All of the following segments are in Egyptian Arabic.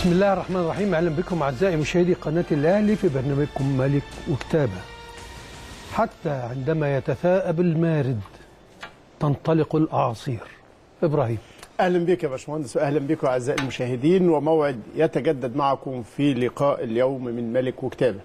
بسم الله الرحمن الرحيم اهلا بكم اعزائي مشاهدي قناه الاهلي في برنامجكم ملك وكتابه. حتى عندما يتثاءب المارد تنطلق الاعاصير. ابراهيم اهلا بك يا باشمهندس واهلا بكم اعزائي المشاهدين وموعد يتجدد معكم في لقاء اليوم من ملك وكتابه.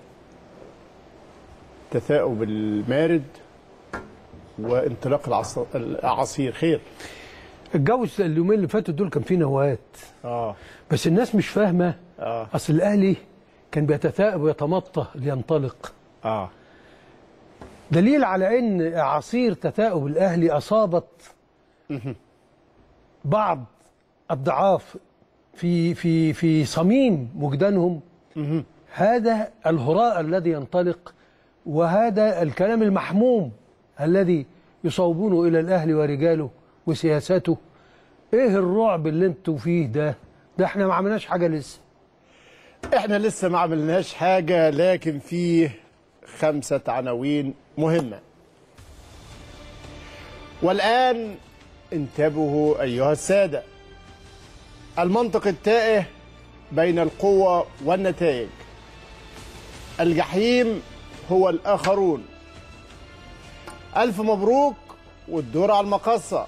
تثاؤب المارد وانطلاق العص- الاعاصير خير. الجو اليومين اللي فاتوا دول كان فيه نوات اه بس الناس مش فاهمه اه اصل الاهلي كان بيتثاءب ويتمطى لينطلق. اه دليل على ان اعاصير تثاؤب الاهلي اصابت بعض الضعاف في في في صميم وجدانهم هذا الهراء الذي ينطلق وهذا الكلام المحموم الذي يصوبونه الى الاهلي ورجاله وسياسته ايه الرعب اللي انتوا فيه ده ده احنا ما عملناش حاجه لسه احنا لسه ما عملناش حاجه لكن فيه خمسه عناوين مهمه. والان انتبهوا ايها الساده. المنطق التائه بين القوه والنتائج. الجحيم هو الاخرون. الف مبروك والدور على المقصه.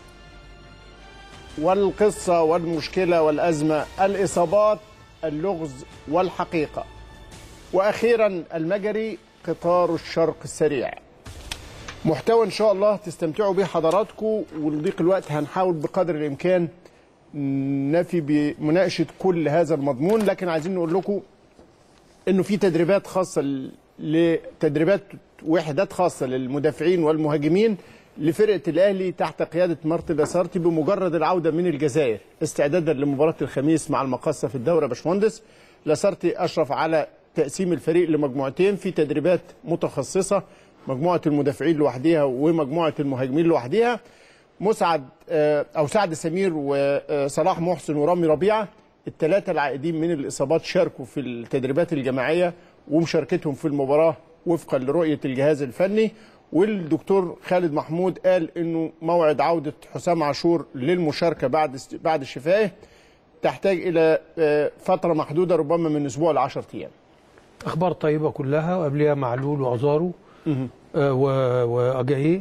والقصه والمشكله والازمه الاصابات اللغز والحقيقه. واخيرا المجري قطار الشرق السريع. محتوى ان شاء الله تستمتعوا به حضراتكم ولضيق الوقت هنحاول بقدر الامكان نفي بمناقشه كل هذا المضمون لكن عايزين نقول لكم انه في تدريبات خاصه ل- لتدريبات وحدات خاصه للمدافعين والمهاجمين لفرقه الاهلي تحت قياده مارتن لاسارتي بمجرد العوده من الجزائر استعدادا لمباراه الخميس مع المقصه في الدوري يا باشمهندس لاسارتي اشرف على تقسيم الفريق لمجموعتين في تدريبات متخصصه مجموعه المدافعين لوحديها ومجموعه المهاجمين لوحديها مسعد آه، او سعد سمير وصلاح محسن ورامي ربيعه الثلاثه العائدين من الاصابات شاركوا في التدريبات الجماعيه ومشاركتهم في المباراه وفقا لرؤيه الجهاز الفني والدكتور خالد محمود قال انه موعد عوده حسام عاشور للمشاركه بعد است- بعد شفائه تحتاج الى آه، فتره محدوده ربما من اسبوع ل 10 ايام. اخبار طيبه كلها وقبلها معلول وعزارو آه، و- واجاييه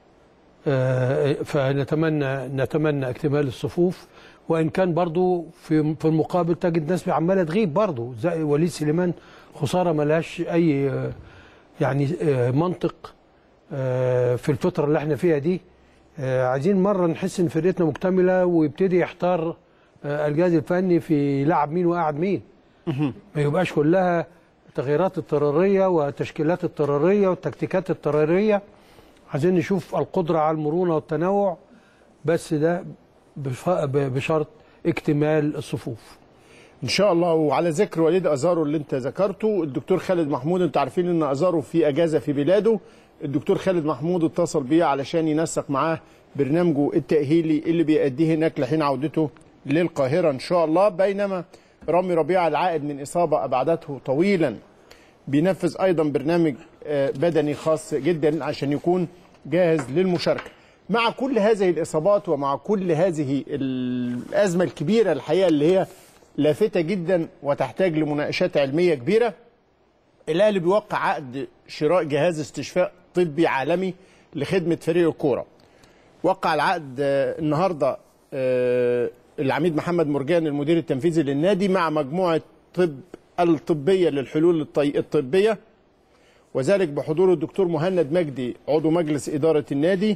آه، فنتمنى نتمنى اكتمال الصفوف وان كان برضو في في المقابل تجد ناس عماله تغيب برضو زي وليد سليمان خساره ملهاش اي آه، يعني آه، منطق آه، في الفتره اللي احنا فيها دي آه، عايزين مره نحس ان فرقتنا مكتمله ويبتدي يحتار آه، الجهاز الفني في لعب مين وقعد مين ما يبقاش كلها تغييرات اضطراريه وتشكيلات اضطراريه والتكتيكات اضطراريه عايزين نشوف القدره على المرونه والتنوع بس ده بف- ب- بشرط اكتمال الصفوف ان شاء الله وعلى ذكر وليد ازارو اللي انت ذكرته الدكتور خالد محمود انتوا عارفين ان ازارو في اجازه في بلاده الدكتور خالد محمود اتصل بيه علشان ينسق معاه برنامجه التاهيلي اللي بيأديه هناك لحين عودته للقاهره ان شاء الله بينما رامي ربيعه العائد من اصابه ابعدته طويلا بينفذ ايضا برنامج آه، بدني خاص جدا عشان يكون جاهز للمشاركه مع كل هذه الاصابات ومع كل هذه الازمه الكبيره الحقيقه اللي هي لافته جدا وتحتاج لمناقشات علميه كبيره الاهلي بيوقع عقد شراء جهاز استشفاء طبي عالمي لخدمه فريق الكوره وقع العقد آه، النهارده آه، العميد محمد مرجان المدير التنفيذي للنادي مع مجموعه طب الطبيه للحلول الطي- الطبيه وذلك بحضور الدكتور مهند مجدي عضو مجلس اداره النادي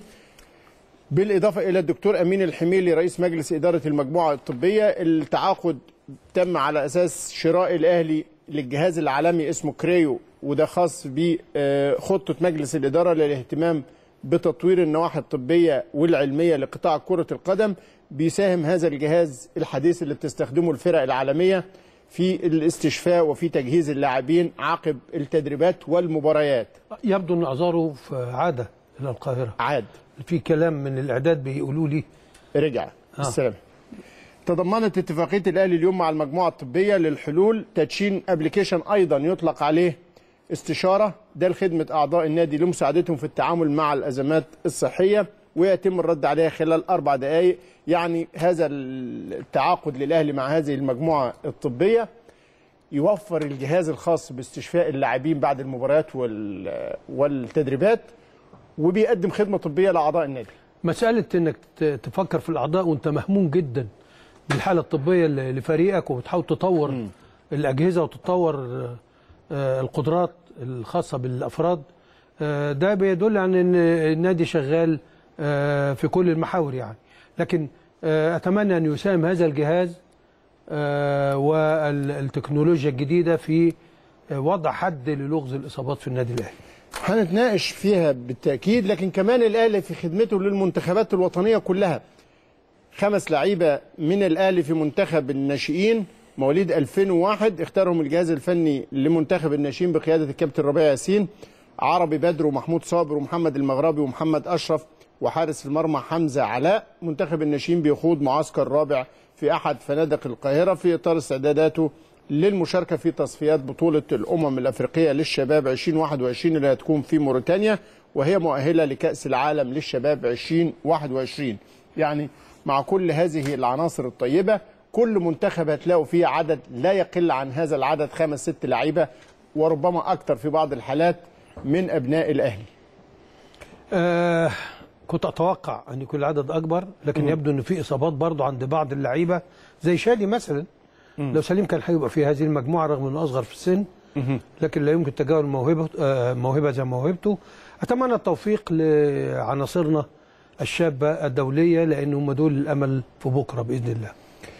بالاضافه الى الدكتور امين الحميلي رئيس مجلس اداره المجموعه الطبيه التعاقد تم على اساس شراء الاهلي للجهاز العالمي اسمه كريو وده خاص بخطه مجلس الاداره للاهتمام بتطوير النواحي الطبيه والعلميه لقطاع كره القدم بيساهم هذا الجهاز الحديث اللي بتستخدمه الفرق العالميه في الاستشفاء وفي تجهيز اللاعبين عقب التدريبات والمباريات يبدو ان ازارو في عاده الى القاهره عاد في كلام من الاعداد بيقولوا لي رجع السلام تضمنت اتفاقيه الاهلي اليوم مع المجموعه الطبيه للحلول تدشين ابلكيشن ايضا يطلق عليه استشاره ده لخدمه اعضاء النادي لمساعدتهم في التعامل مع الازمات الصحيه ويتم الرد عليها خلال اربع دقائق يعني هذا التعاقد للاهلي مع هذه المجموعه الطبيه يوفر الجهاز الخاص باستشفاء اللاعبين بعد المباريات وال- والتدريبات وبيقدم خدمه طبيه لاعضاء النادي مسألة انك ت- تفكر في الاعضاء وانت مهموم جدا بالحالة الطبية ل- لفريقك وبتحاول تطور الاجهزة وتطور آه، القدرات الخاصة بالافراد آه، ده بيدل عن ان النادي شغال آه، في كل المحاور يعني لكن آه، اتمنى ان يساهم هذا الجهاز آه، والتكنولوجيا الجديدة في آه، وضع حد للغز الاصابات في النادي الاهلي هنتناقش فيها بالتأكيد لكن كمان الأهلي في خدمته للمنتخبات الوطنية كلها خمس لعيبة من الأهلي في منتخب الناشئين مواليد 2001 اختارهم الجهاز الفني لمنتخب الناشئين بقيادة الكابتن ربيع ياسين عربي بدر ومحمود صابر ومحمد المغربي ومحمد أشرف وحارس المرمى حمزة علاء منتخب الناشئين بيخوض معسكر رابع في أحد فنادق القاهرة في إطار استعداداته للمشاركة في تصفيات بطولة الأمم الأفريقية للشباب 2021 اللي هتكون في موريتانيا وهي مؤهلة لكأس العالم للشباب 2021 يعني مع كل هذه العناصر الطيبة كل منتخب هتلاقوا فيه عدد لا يقل عن هذا العدد خمس ست لعيبة وربما أكثر في بعض الحالات من أبناء الأهلي آه كنت اتوقع ان يكون العدد اكبر لكن يبدو ان في اصابات برضه عند بعض اللعيبه زي شادي مثلا لو سليم كان هيبقى في هذه المجموعه رغم انه اصغر في السن لكن لا يمكن تجاهل موهبه آه موهبه زي موهبته اتمنى التوفيق لعناصرنا الشابه الدوليه لان هم دول الامل في بكره باذن الله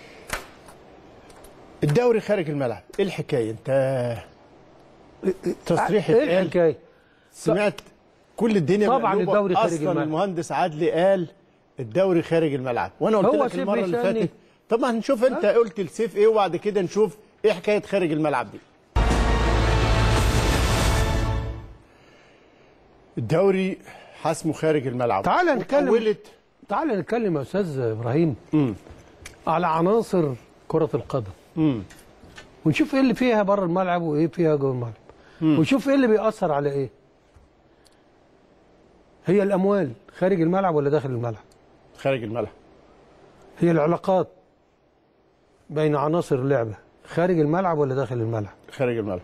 الدوري خارج الملعب إيه الحكاية أنت تصريح ايه اتقال الحكايه سمعت كل الدنيا طبعاً مقلوبة. الدوري خارج اصلا الملعب. المهندس عدلي قال الدوري خارج الملعب وانا قلت هو لك سيف المره اللي بيسألني. فاتت طبعا هنشوف انت قلت لسيف ايه وبعد كده نشوف ايه حكايه خارج الملعب دي الدوري حسمه خارج الملعب تعال نتكلم. وتحولت تعال نتكلم يا استاذ ابراهيم على عناصر كره القدم مم. ونشوف ايه اللي فيها بره الملعب وايه فيها جوه الملعب ونشوف ايه اللي بيأثر على ايه هي الاموال خارج الملعب ولا داخل الملعب خارج الملعب هي العلاقات بين عناصر اللعبه خارج الملعب ولا داخل الملعب خارج الملعب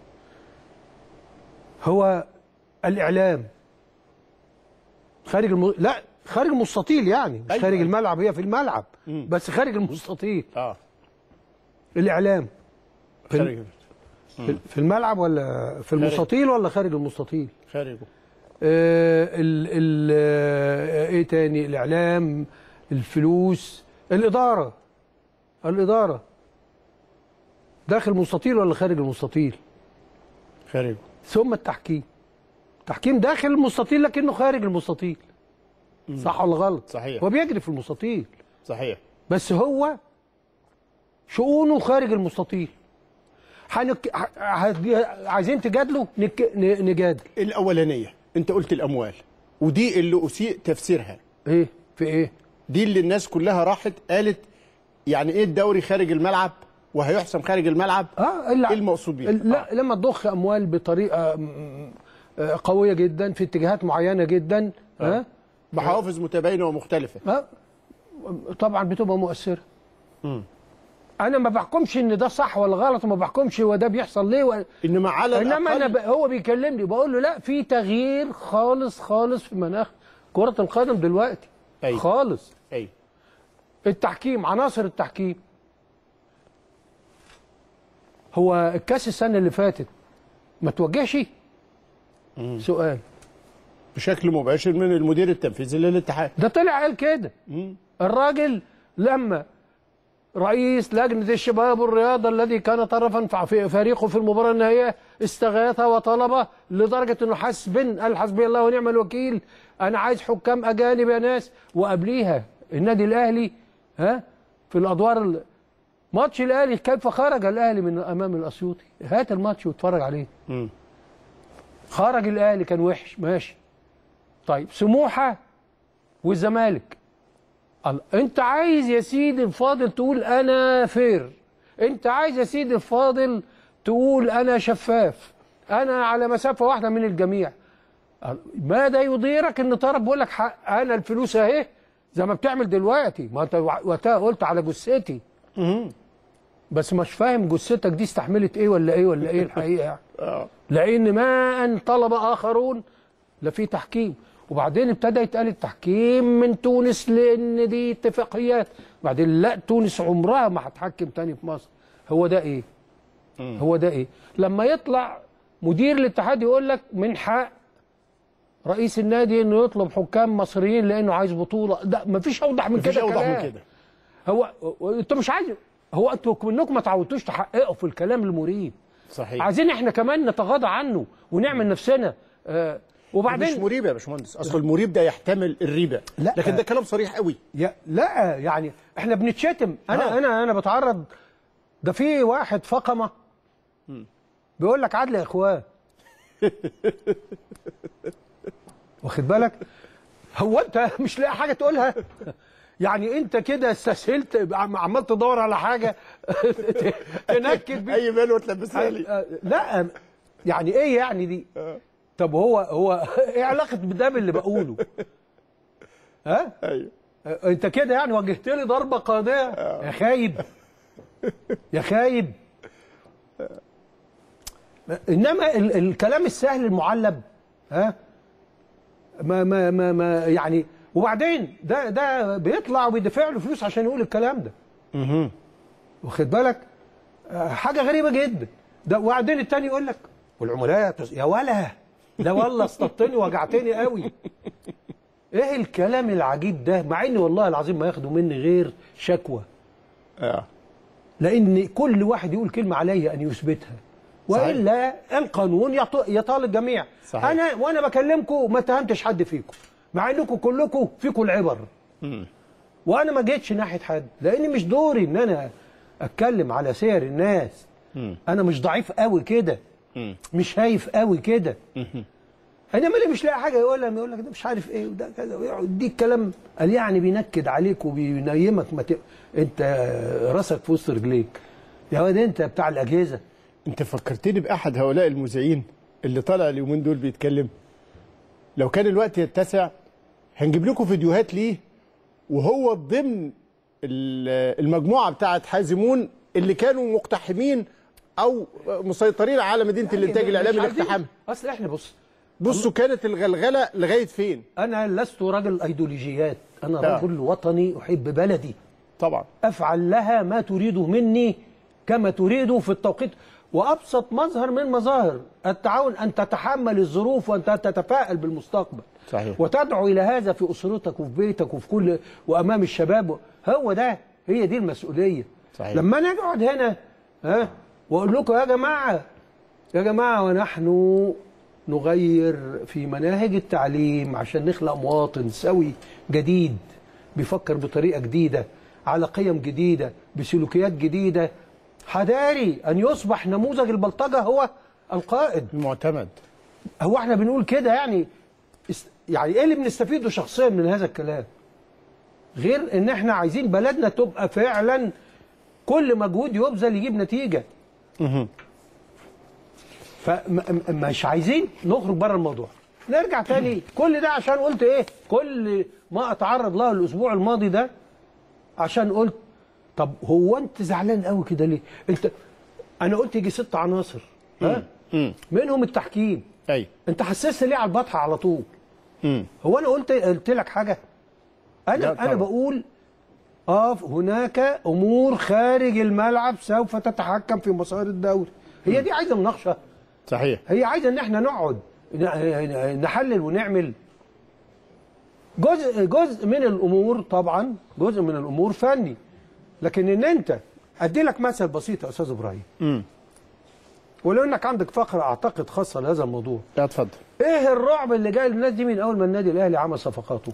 هو الاعلام خارج الم... لا خارج المستطيل يعني مش أيوة، خارج أيوة. الملعب هي في الملعب بس خارج المستطيل اه الاعلام في خارج في- في الملعب ولا في المستطيل ولا خارج المستطيل خارج آه، ال ال آه، ايه تاني الاعلام الفلوس الاداره الاداره داخل المستطيل ولا خارج المستطيل خارج ثم التحكيم التحكيم داخل المستطيل لكنه خارج المستطيل صح ولا غلط صحيح. هو بيجري في المستطيل صحيح بس هو شؤونه خارج المستطيل حنك... ح- ه- عايزين تجادلوا نك... ن- نجادل الاولانيه انت قلت الاموال ودي اللي اسيء تفسيرها ايه في ايه دي اللي الناس كلها راحت قالت يعني ايه الدوري خارج الملعب وهيحسم خارج الملعب اه الع- ايه المقصود بيه؟ ال- لا لما تضخ اموال بطريقه م- آه، قويه جدا في اتجاهات معينه جدا ها بحوافز متباينه ومختلفه آه، طبعا بتبقى مؤثره انا ما بحكمش ان ده صح ولا غلط وما بحكمش هو ده بيحصل ليه و... انما على انما انا ب... الاقل هو بيكلمني بقول له لا في تغيير خالص خالص في مناخ كره القدم دلوقتي أيوة. خالص ايوه التحكيم عناصر التحكيم هو الكاس السنه اللي فاتت ما توجهش سؤال بشكل مباشر من المدير التنفيذي للاتحاد ده طلع قال كده الراجل لما رئيس لجنة الشباب والرياضة الذي كان طرفا في فريقه في المباراة النهائية استغاث وطلب لدرجة انه حسب قال حسبي الله ونعم الوكيل انا عايز حكام اجانب يا ناس وقبليها النادي الاهلي ها في الادوار ال- ماتش الاهلي كيف خرج الاهلي من امام الاسيوطي هات الماتش واتفرج عليه مم. خرج الاهلي كان وحش ماشي طيب سموحه والزمالك الله انت عايز يا سيدي الفاضل تقول انا فير انت عايز يا سيدي الفاضل تقول انا شفاف انا على مسافه واحده من الجميع ماذا يضيرك ان طرف بيقول لك حق- انا الفلوس اهي زي ما بتعمل دلوقتي ما انت وقتها قلت على جثتي بس مش فاهم جثتك دي استحملت ايه ولا ايه ولا ايه الحقيقه يعني اه لان ما ان طلب اخرون لفي تحكيم وبعدين ابتدى يتقال التحكيم من تونس لان دي اتفاقيات بعدين لا تونس عمرها ما هتحكم تاني في مصر هو ده ايه هو ده ايه لما يطلع مدير الاتحاد يقول لك من حق رئيس النادي انه يطلب حكام مصريين لانه عايز بطوله ده مفيش اوضح من مفيش كده اوضح من كلام. كده هو انت مش عايز هو انتوا منكم ما تعودتوش تحققوا في الكلام المريب صحيح عايزين احنا كمان نتغاضى عنه ونعمل نفسنا آه مش وبعدين مريب يا باشمهندس اصل المريب ده يحتمل الريبه لا. لكن ده كلام صريح قوي يا لا يعني احنا بنتشتم انا آه. انا انا بتعرض ده في واحد فقمه بيقول لك عدل يا اخوان واخد بالك هو انت مش لاقي حاجه تقولها يعني انت كده استسهلت عم- عمال تدور على حاجه تنكد بيها اي بال وتلبسها لي آه، لا يعني ايه يعني دي طب هو هو ايه علاقه ده باللي بقوله ها ايوه آه، انت كده يعني وجهت لي ضربه قاضيه يا خايب يا خايب انما ال الكلام السهل المعلب ها ما ما ما, ما يعني وبعدين ده ده بيطلع وبيدفع له فلوس عشان يقول الكلام ده واخد بالك آه، حاجه غريبه جدا ده وبعدين التاني يقول لك والعملاء تس- يا ولا ده والله اصطدتني وجعتني قوي ايه الكلام العجيب ده مع ان والله العظيم ما ياخدوا مني غير شكوى اه لان كل واحد يقول كلمه عليا ان يثبتها والا القانون يط- يطال الجميع صحيح. انا وانا بكلمكم ما اتهمتش حد فيكم مع انكم كلكم فيكم العبر وانا ما جيتش ناحيه حد لان مش دوري ان انا اتكلم على سير الناس انا مش ضعيف قوي كده مش هايف قوي كده انما اللي مش لاقي حاجه يقولها يقول لك ده مش عارف ايه وده كذا ويقعد يديك كلام قال يعني بينكد عليك وبينيمك ما ت... انت راسك في وسط رجليك يا واد انت بتاع الاجهزه انت فكرتني باحد هؤلاء المذيعين اللي طالع اليومين دول بيتكلم لو كان الوقت يتسع هنجيب لكم فيديوهات ليه وهو ضمن ال- المجموعه بتاعه حازمون اللي كانوا مقتحمين او مسيطرين على مدينه الانتاج الاعلامي مش عايزين- الاقتحام اصل احنا بص بصوا كانت الغلغله لغايه فين انا لست رجل ايديولوجيات انا لا. رجل وطني احب بلدي طبعا افعل لها ما تريده مني كما تريده في التوقيت وابسط مظهر من مظاهر التعاون ان تتحمل الظروف وان تتفائل بالمستقبل صحيح. وتدعو الى هذا في اسرتك وفي بيتك وفي كل وامام الشباب هو ده هي دي المسؤوليه صحيح. لما انا اقعد هنا ها واقول لكم يا جماعه يا جماعه ونحن نغير في مناهج التعليم عشان نخلق مواطن سوي جديد بيفكر بطريقه جديده على قيم جديده بسلوكيات جديده حذاري ان يصبح نموذج البلطجه هو القائد المعتمد هو احنا بنقول كده يعني است- يعني ايه اللي بنستفيده شخصيا من هذا الكلام غير ان احنا عايزين بلدنا تبقى فعلا كل مجهود يبذل يجيب نتيجه فمش عايزين نخرج بره الموضوع نرجع تاني كل ده عشان قلت ايه كل ما اتعرض له الاسبوع الماضي ده عشان قلت طب هو انت زعلان قوي كده ليه انت انا قلت يجي ست عناصر ها منهم التحكيم ايوه انت حسست ليه على البطحه على طول مم. هو انا قلت قلت لك حاجه لا انا طبعا. انا بقول اه هناك امور خارج الملعب سوف تتحكم في مسار الدوري هي دي عايزه مناقشه صحيح هي عايزه ان احنا نقعد ن- نحلل ونعمل جزء جزء من الامور طبعا جزء من الامور فني لكن ان انت ادي لك مثل بسيط يا استاذ ابراهيم امم ولو انك عندك فقره اعتقد خاصه لهذا الموضوع لا اتفضل ايه الرعب اللي جاي للناس دي من اول ما النادي الاهلي عمل صفقاته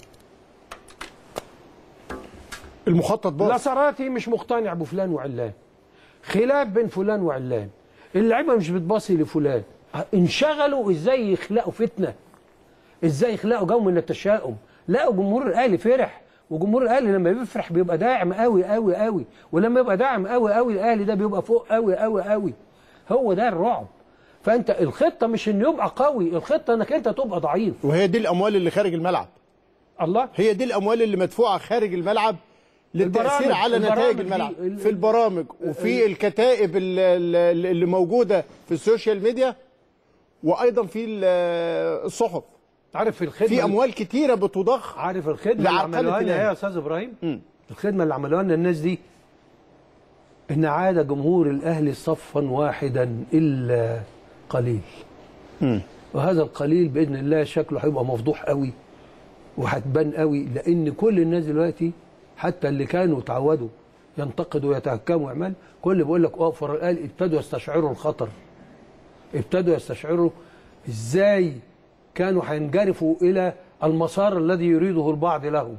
المخطط باظ لاساراتي مش مقتنع بفلان وعلان خلاف بين فلان وعلان اللعيبه مش بتباصي لفلان انشغلوا ازاي يخلقوا فتنه ازاي يخلقوا جو من التشاؤم لقوا جمهور الاهلي فرح وجمهور الاهلي لما بيفرح بيبقى داعم قوي قوي قوي ولما يبقى داعم قوي قوي الاهلي ده بيبقى فوق قوي قوي قوي هو ده الرعب فانت الخطه مش انه يبقى قوي الخطه انك انت تبقى ضعيف وهي دي الاموال اللي خارج الملعب الله هي دي الاموال اللي مدفوعه خارج الملعب للتاثير البرامج- على البرامج نتائج دي- الملعب ال- في البرامج وفي الكتائب ال- ال- اللي موجوده في السوشيال ميديا وايضا في ال- الصحف عارف الخدمه في اموال كتيره بتضخ عارف الخدمه اللي لعرقلة عملوها لنا الأهلي. ايه يا استاذ ابراهيم الخدمه اللي عملوها لنا الناس دي ان عاد جمهور الاهلي صفا واحدا الا قليل وهذا القليل باذن الله شكله هيبقى مفضوح قوي وهتبان قوي لان كل الناس دلوقتي حتى اللي كانوا تعودوا ينتقدوا ويتهكموا ويعملوا كل اللي بيقول لك اقف ورا الاهلي ابتدوا يستشعروا الخطر ابتدوا يستشعروا ازاي كانوا هينجرفوا الى المسار الذي يريده البعض لهم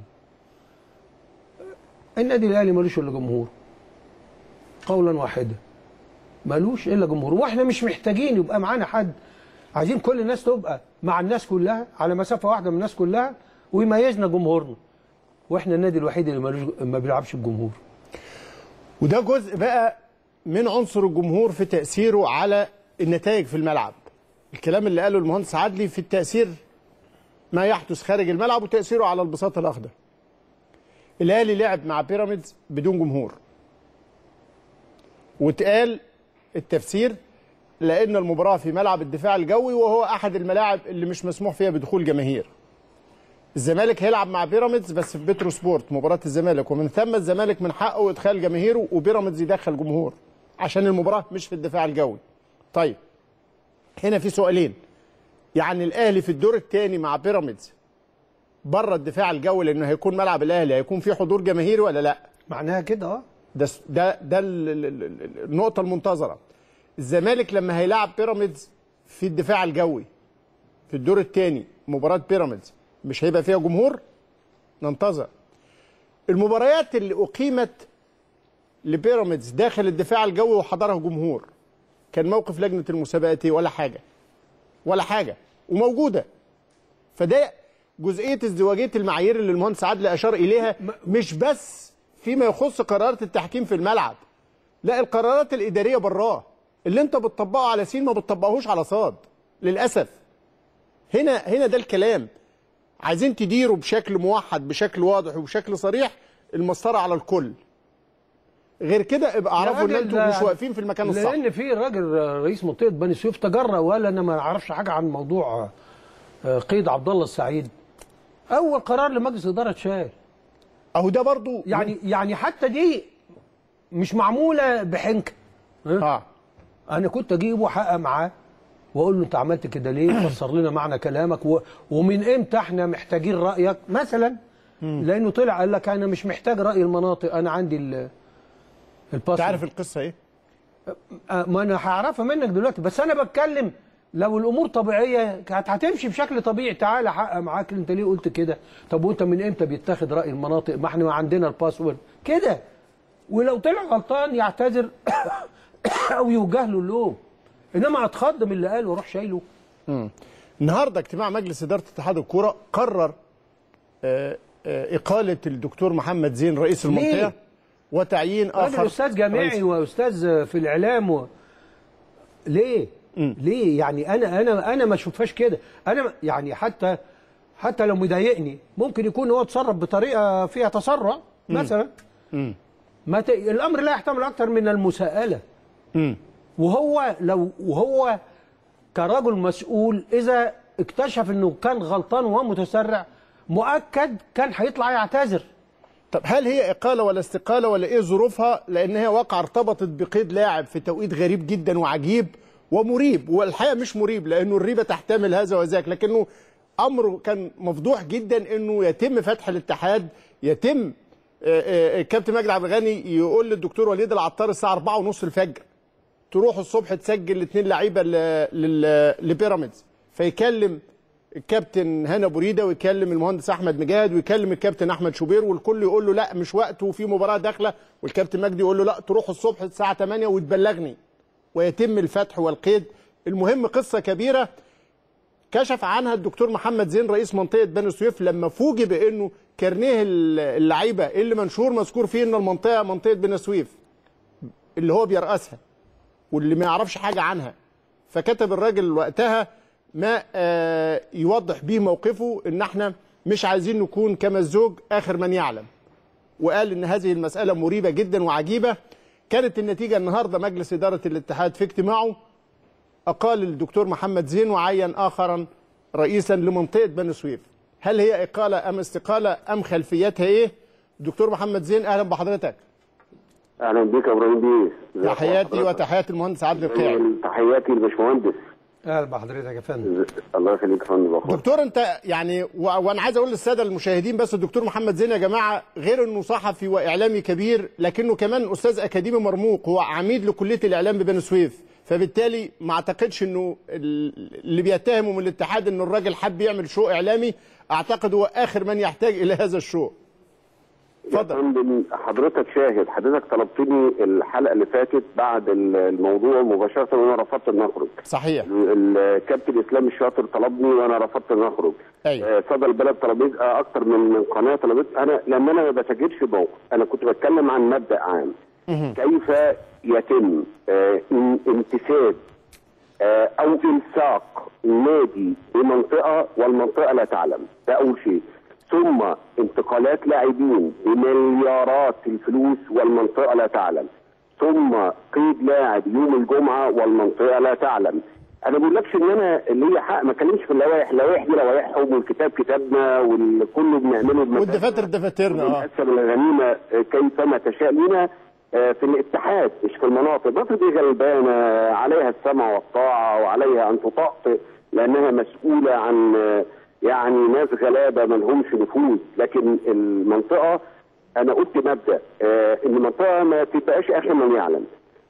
النادي الاهلي ملوش الا جمهور قولا واحدا ملوش الا جمهور واحنا مش محتاجين يبقى معانا حد عايزين كل الناس تبقى مع الناس كلها على مسافه واحده من الناس كلها ويميزنا جمهورنا واحنا النادي الوحيد اللي ملوش ما بيلعبش بجمهور وده جزء بقى من عنصر الجمهور في تاثيره على النتائج في الملعب الكلام اللي قاله المهندس عدلي في التاثير ما يحدث خارج الملعب وتاثيره على البساط الاخضر الاهلي لعب مع بيراميدز بدون جمهور واتقال التفسير لان المباراه في ملعب الدفاع الجوي وهو احد الملاعب اللي مش مسموح فيها بدخول جماهير الزمالك هيلعب مع بيراميدز بس في بترو سبورت مباراه الزمالك ومن ثم الزمالك من حقه ادخال جماهيره وبيراميدز يدخل جمهور عشان المباراه مش في الدفاع الجوي طيب هنا في سؤالين يعني الاهلي في الدور الثاني مع بيراميدز بره الدفاع الجوي لانه هيكون ملعب الاهلي هيكون فيه حضور جماهيري ولا لا معناها كده اه ده ده ده ال- ال- ال- النقطه المنتظره الزمالك لما هيلاعب بيراميدز في الدفاع الجوي في الدور الثاني مباراه بيراميدز مش هيبقى فيها جمهور ننتظر المباريات اللي اقيمت لبيراميدز داخل الدفاع الجوي وحضرها جمهور كان موقف لجنه المسابقات إيه؟ ولا حاجه ولا حاجه وموجوده فده جزئيه ازدواجيه المعايير اللي المهندس عادل اشار اليها مش بس فيما يخص قرارات التحكيم في الملعب لا القرارات الاداريه براه اللي انت بتطبقه على سين ما بتطبقهوش على صاد للاسف هنا هنا ده الكلام عايزين تديروا بشكل موحد بشكل واضح وبشكل صريح المسطره على الكل غير كده ابقى اعرفوا ان راجل انتوا ده- مش واقفين في المكان الصح لان في راجل رئيس منطقه بني سويف تجرأ ولا انا ما اعرفش حاجه عن موضوع آه، قيد عبد الله السعيد اول قرار لمجلس اداره اتشال اهو ده برضو يعني يعني حتى دي مش معموله بحنكه اه انا كنت اجيبه حق معاه واقول له انت عملت كده ليه فسر لنا معنى كلامك و... ومن امتى احنا محتاجين رايك مثلا لانه طلع قال لك انا مش محتاج راي المناطق انا عندي ال الباسورد انت عارف القصه ايه آه، ما انا هعرفها منك دلوقتي بس انا بتكلم لو الامور طبيعيه كانت هتمشي بشكل طبيعي تعالى حق معاك انت ليه قلت كده طب وانت من امتى بيتاخد راي المناطق ما احنا عندنا الباسورد كده ولو طلع غلطان يعتذر او يوجه له اللوم انما اتخض من اللي قاله واروح شايله النهارده اجتماع مجلس اداره اتحاد الكوره قرر آه، آه، اقاله الدكتور محمد زين رئيس ليه؟ المنطقه وتعيين راجل اخر استاذ جامعي رئيس. واستاذ في الاعلام و... ليه ليه يعني انا انا انا ما اشوفهاش كده انا ما- يعني حتى حتى لو مضايقني ممكن يكون هو اتصرف بطريقه فيها تسرع مثلا ما ت... الامر لا يحتمل اكثر من المساءله مم. وهو لو وهو كرجل مسؤول اذا اكتشف انه كان غلطان وهو متسرع مؤكد كان هيطلع يعتذر طب هل هي اقاله ولا استقاله ولا ايه ظروفها لان هي واقعه ارتبطت بقيد لاعب في توقيت غريب جدا وعجيب ومريب والحقيقه مش مريب لانه الريبه تحتمل هذا وذاك لكنه امر كان مفضوح جدا انه يتم فتح الاتحاد يتم آه، آه، الكابتن مجدي عبد الغني يقول للدكتور وليد العطار الساعه 4:30 الفجر تروح الصبح تسجل الاثنين لعيبه ل- لل- لبيراميدز فيكلم الكابتن هنا بريده ويكلم المهندس احمد مجاهد ويكلم الكابتن احمد شوبير والكل يقول له لا مش وقته وفي مباراه داخله والكابتن مجدي يقول له لا تروح الصبح الساعه 8 وتبلغني ويتم الفتح والقيد المهم قصه كبيره كشف عنها الدكتور محمد زين رئيس منطقه بني سويف لما فوجئ بانه كارنيه اللعيبه اللي منشور مذكور فيه ان المنطقه منطقه بني سويف اللي هو بيرأسها واللي ما يعرفش حاجه عنها فكتب الراجل وقتها ما آه، يوضح به موقفه ان احنا مش عايزين نكون كما الزوج اخر من يعلم وقال ان هذه المساله مريبه جدا وعجيبه كانت النتيجه النهارده مجلس اداره الاتحاد في اجتماعه اقال الدكتور محمد زين وعين اخرا رئيسا لمنطقه بني سويف هل هي اقاله ام استقاله ام خلفيتها ايه دكتور محمد زين اهلا بحضرتك اهلا بيك يا ابراهيم بيه ازيك تحياتي حضرتك؟ وتحيات المهندس عادل القيعي تحياتي للباشمهندس اهلا بحضرتك يا فندم الله يخليك يا فندم أخويا. دكتور انت يعني و... وانا عايز اقول للساده المشاهدين بس الدكتور محمد زين يا جماعه غير انه صحفي واعلامي كبير لكنه كمان استاذ اكاديمي مرموق هو عميد لكليه الاعلام ببني سويف فبالتالي ما اعتقدش انه ال- اللي بيتهموا من الاتحاد انه الراجل حب يعمل شو اعلامي اعتقد هو اخر من يحتاج الى هذا الشو يا اتفضل فندم حضرتك شاهد حضرتك طلبتني الحلقه اللي فاتت بعد الموضوع مباشره وانا رفضت ان اخرج صحيح الكابتن اسلام الشاطر طلبني وانا رفضت ان اخرج أيوة. آه، صدى البلد طلبت آه، اكتر من من قناه طلبت انا لما انا ما بسجلش موقف انا كنت بتكلم عن مبدا عام كيف يتم آه، ان- امتثال آه، او الصاق نادي بمنطقه والمنطقه لا تعلم ده اول شيء ثم انتقالات لاعبين بمليارات الفلوس والمنطقه لا تعلم ثم قيد لاعب يوم الجمعه والمنطقه لا تعلم انا ما بقولكش ان انا ليا حق ما اتكلمش في اللوائح اللوائح دي لوائحهم والكتاب كتابنا والكل بنعمله بمزاجنا. والدفاتر دفاترنا اه ونقسم الغنيمه كيفما تشاء لنا آه، في الاتحاد مش في المناطق المناطق دي غلبانه عليها السمع والطاعه وعليها ان تطأطئ لانها مسؤوله عن آه، يعني ناس غلابه ما لهمش نفوذ لكن المنطقه انا قلت مبدا آه، ان المنطقه ما تبقاش اخر من يعلم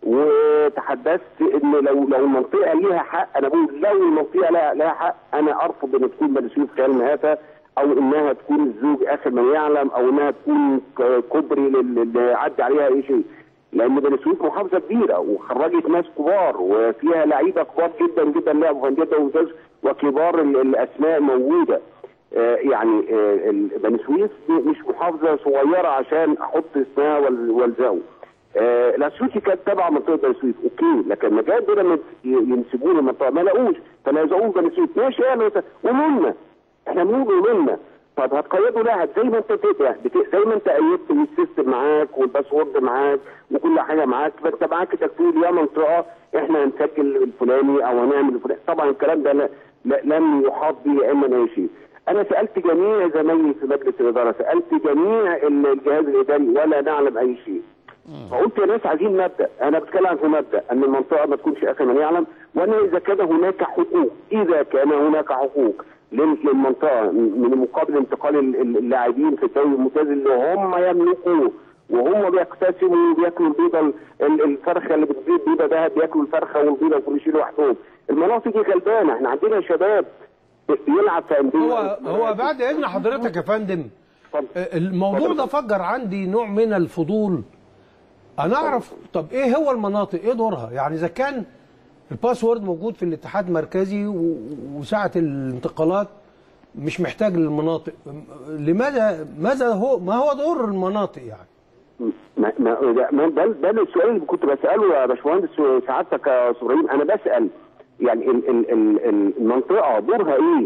وتحدثت ان لو لو المنطقه ليها حق انا بقول لو المنطقه لها, لها حق انا ارفض ان تكون بني سويف خيال مآتة او انها تكون الزوج اخر من يعلم او انها تكون ك- كوبري لل- اللي عدى عليها اي شيء لان بني سويف محافظه كبيره وخرجت ناس كبار وفيها لعيبه كبار جدا جدا لعبوا في انديه وممتاز وكبار ال- الاسماء موجوده آه، يعني آه، ال- بني سويف مش محافظه صغيره عشان احط اسمها وال- والزقه آه، الاسيوطي كانت تبع منطقه بني سويف اوكي لكن لما جاء بيراميدز ي- ينسبوه للمنطقه ما لقوش فلزقوه بني سويف ماشي يعني ومنا احنا بنقول ومنا طب هتقيدوا لاعب زي ما انت تقدر بت- زي ما انت قيدت والسيستم معاك والباسورد معاك وكل حاجه معاك فانت معاك انك تقول يا منطقه احنا هنسجل الفلاني او هنعمل الفلاني طبعا الكلام ده لا لا لم يحاط به علما اي شيء انا سالت جميع زمايلي في مجلس الاداره سالت جميع الجهاز الاداري ولا نعلم اي شيء فقلت يا ناس عايزين مبدا انا بتكلم في مبدا ان المنطقه ما تكونش اخر من يعلم وان اذا كان هناك حقوق اذا كان هناك حقوق لل- للمنطقه من مقابل انتقال ال- ال- اللاعبين في الدوري الممتاز اللي هم يملكوه وهم بيقتسموا بياكلوا البيضه ال- ال- الفرخه اللي بتبيض بيضه دهب بياكلوا الفرخه والبيضه كل شيء لوحدهم المناطق دي غلبانه احنا عندنا شباب بيلعب في انديه هو هو بعد اذن حضرتك يا فندم اتفضل. الموضوع ده فجر عندي نوع من الفضول انا اعرف طب ايه هو المناطق ايه دورها يعني اذا كان الباسورد موجود في الاتحاد المركزي و- وساعه الانتقالات مش محتاج للمناطق لماذا ماذا هو ما هو دور المناطق يعني ما ما ده ما ده, ده السؤال اللي كنت بساله يا باشمهندس سعادتك يا أستاذ ابراهيم انا بسال يعني ال ال ال المنطقه دورها ايه؟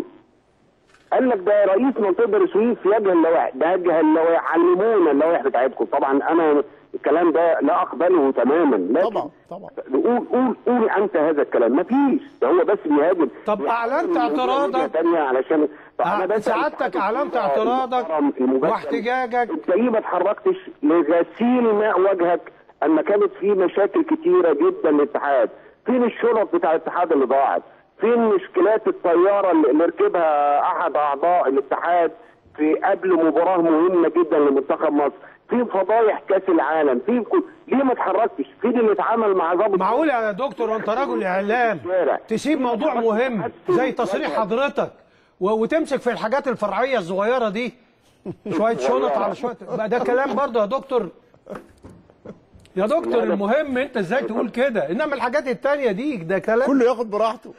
قال لك ده رئيس منطقه بني سويف يجهل اللوائح ده يجهل اللوائح علمونا اللوائح بتاعتكم طبعا انا الكلام ده لا اقبله تماما لكن طبعا طبعا قول قول قول انت هذا الكلام ما فيش ده هو بس بيهاجم طب أعلنت اعتراضك؟ تانية علشان طب أع- بسأل سعادتك أعلنت اعتراضك المجدد. واحتجاجك. انت ليه ما اتحركتش لغسيل ماء وجهك اما كانت في مشاكل كتيره جدا للاتحاد فين الشرط بتاع الاتحاد اللي ضاعت فين مشكلات الطياره اللي اللي ركبها احد اعضاء الاتحاد في قبل مباراه مهمه جدا لمنتخب مصر في فضايح كاس العالم في كل... ليه ما اتحركتش فين اللي اتعامل مع ضابط معقول يا دكتور انت رجل اعلام تسيب موضوع مهم زي تصريح حضرتك و- وتمسك في الحاجات الفرعيه الصغيره دي شويه شنط على شويه بقى ده كلام برضه يا دكتور يا دكتور المهم انت ازاي تقول كده انما الحاجات التانية دي ده كلام كله ياخد براحته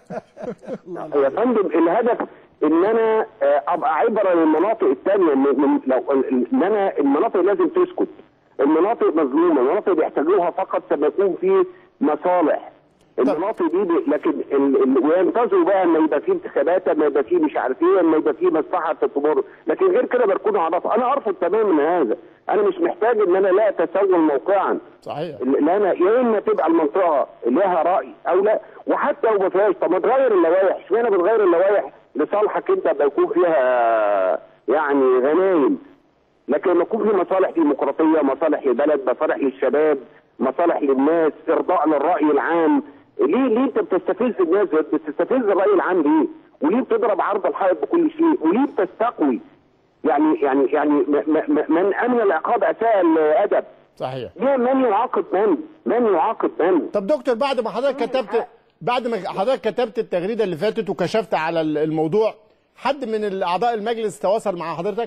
يا فندم الهدف ان انا آه، ابقى عبره للمناطق الثانيه من لو ان انا المناطق لازم تسكت المناطق مظلومه المناطق بيحتاجوها فقط لما يكون في مصالح المناطق دي ب- لكن ال... ال... وينتظروا بقى ان يبقى في انتخابات اما يبقى في مش عارف ايه اما يبقى في مصلحه في التمر لكن غير كده بيكونوا اعراف انا ارفض تماما هذا انا مش محتاج ان انا لا اتسول موقعا صحيح اللي انا يا اما تبقى المنطقه لها راي او لا وحتى لو ما فيهاش طب ما تغير اللوائح اشمعنى بتغير اللوائح لصالحك انت بيكون فيها يعني غنايم لكن لما يكون في مصالح ديمقراطيه مصالح للبلد مصالح للشباب مصالح للناس ارضاء للراي العام ليه ليه انت بتستفز الناس بتستفز الراي العام ليه؟ وليه بتضرب عرض الحائط بكل شيء؟ وليه بتستقوي؟ يعني يعني يعني م- م- م- من امن العقاب اساء الادب صحيح ليه من يعاقب من؟ من يعاقب من؟ طب دكتور بعد ما حضرتك كتبت بعد ما حضرتك كتبت التغريده اللي فاتت وكشفت على ال- الموضوع حد من اعضاء المجلس تواصل مع حضرتك؟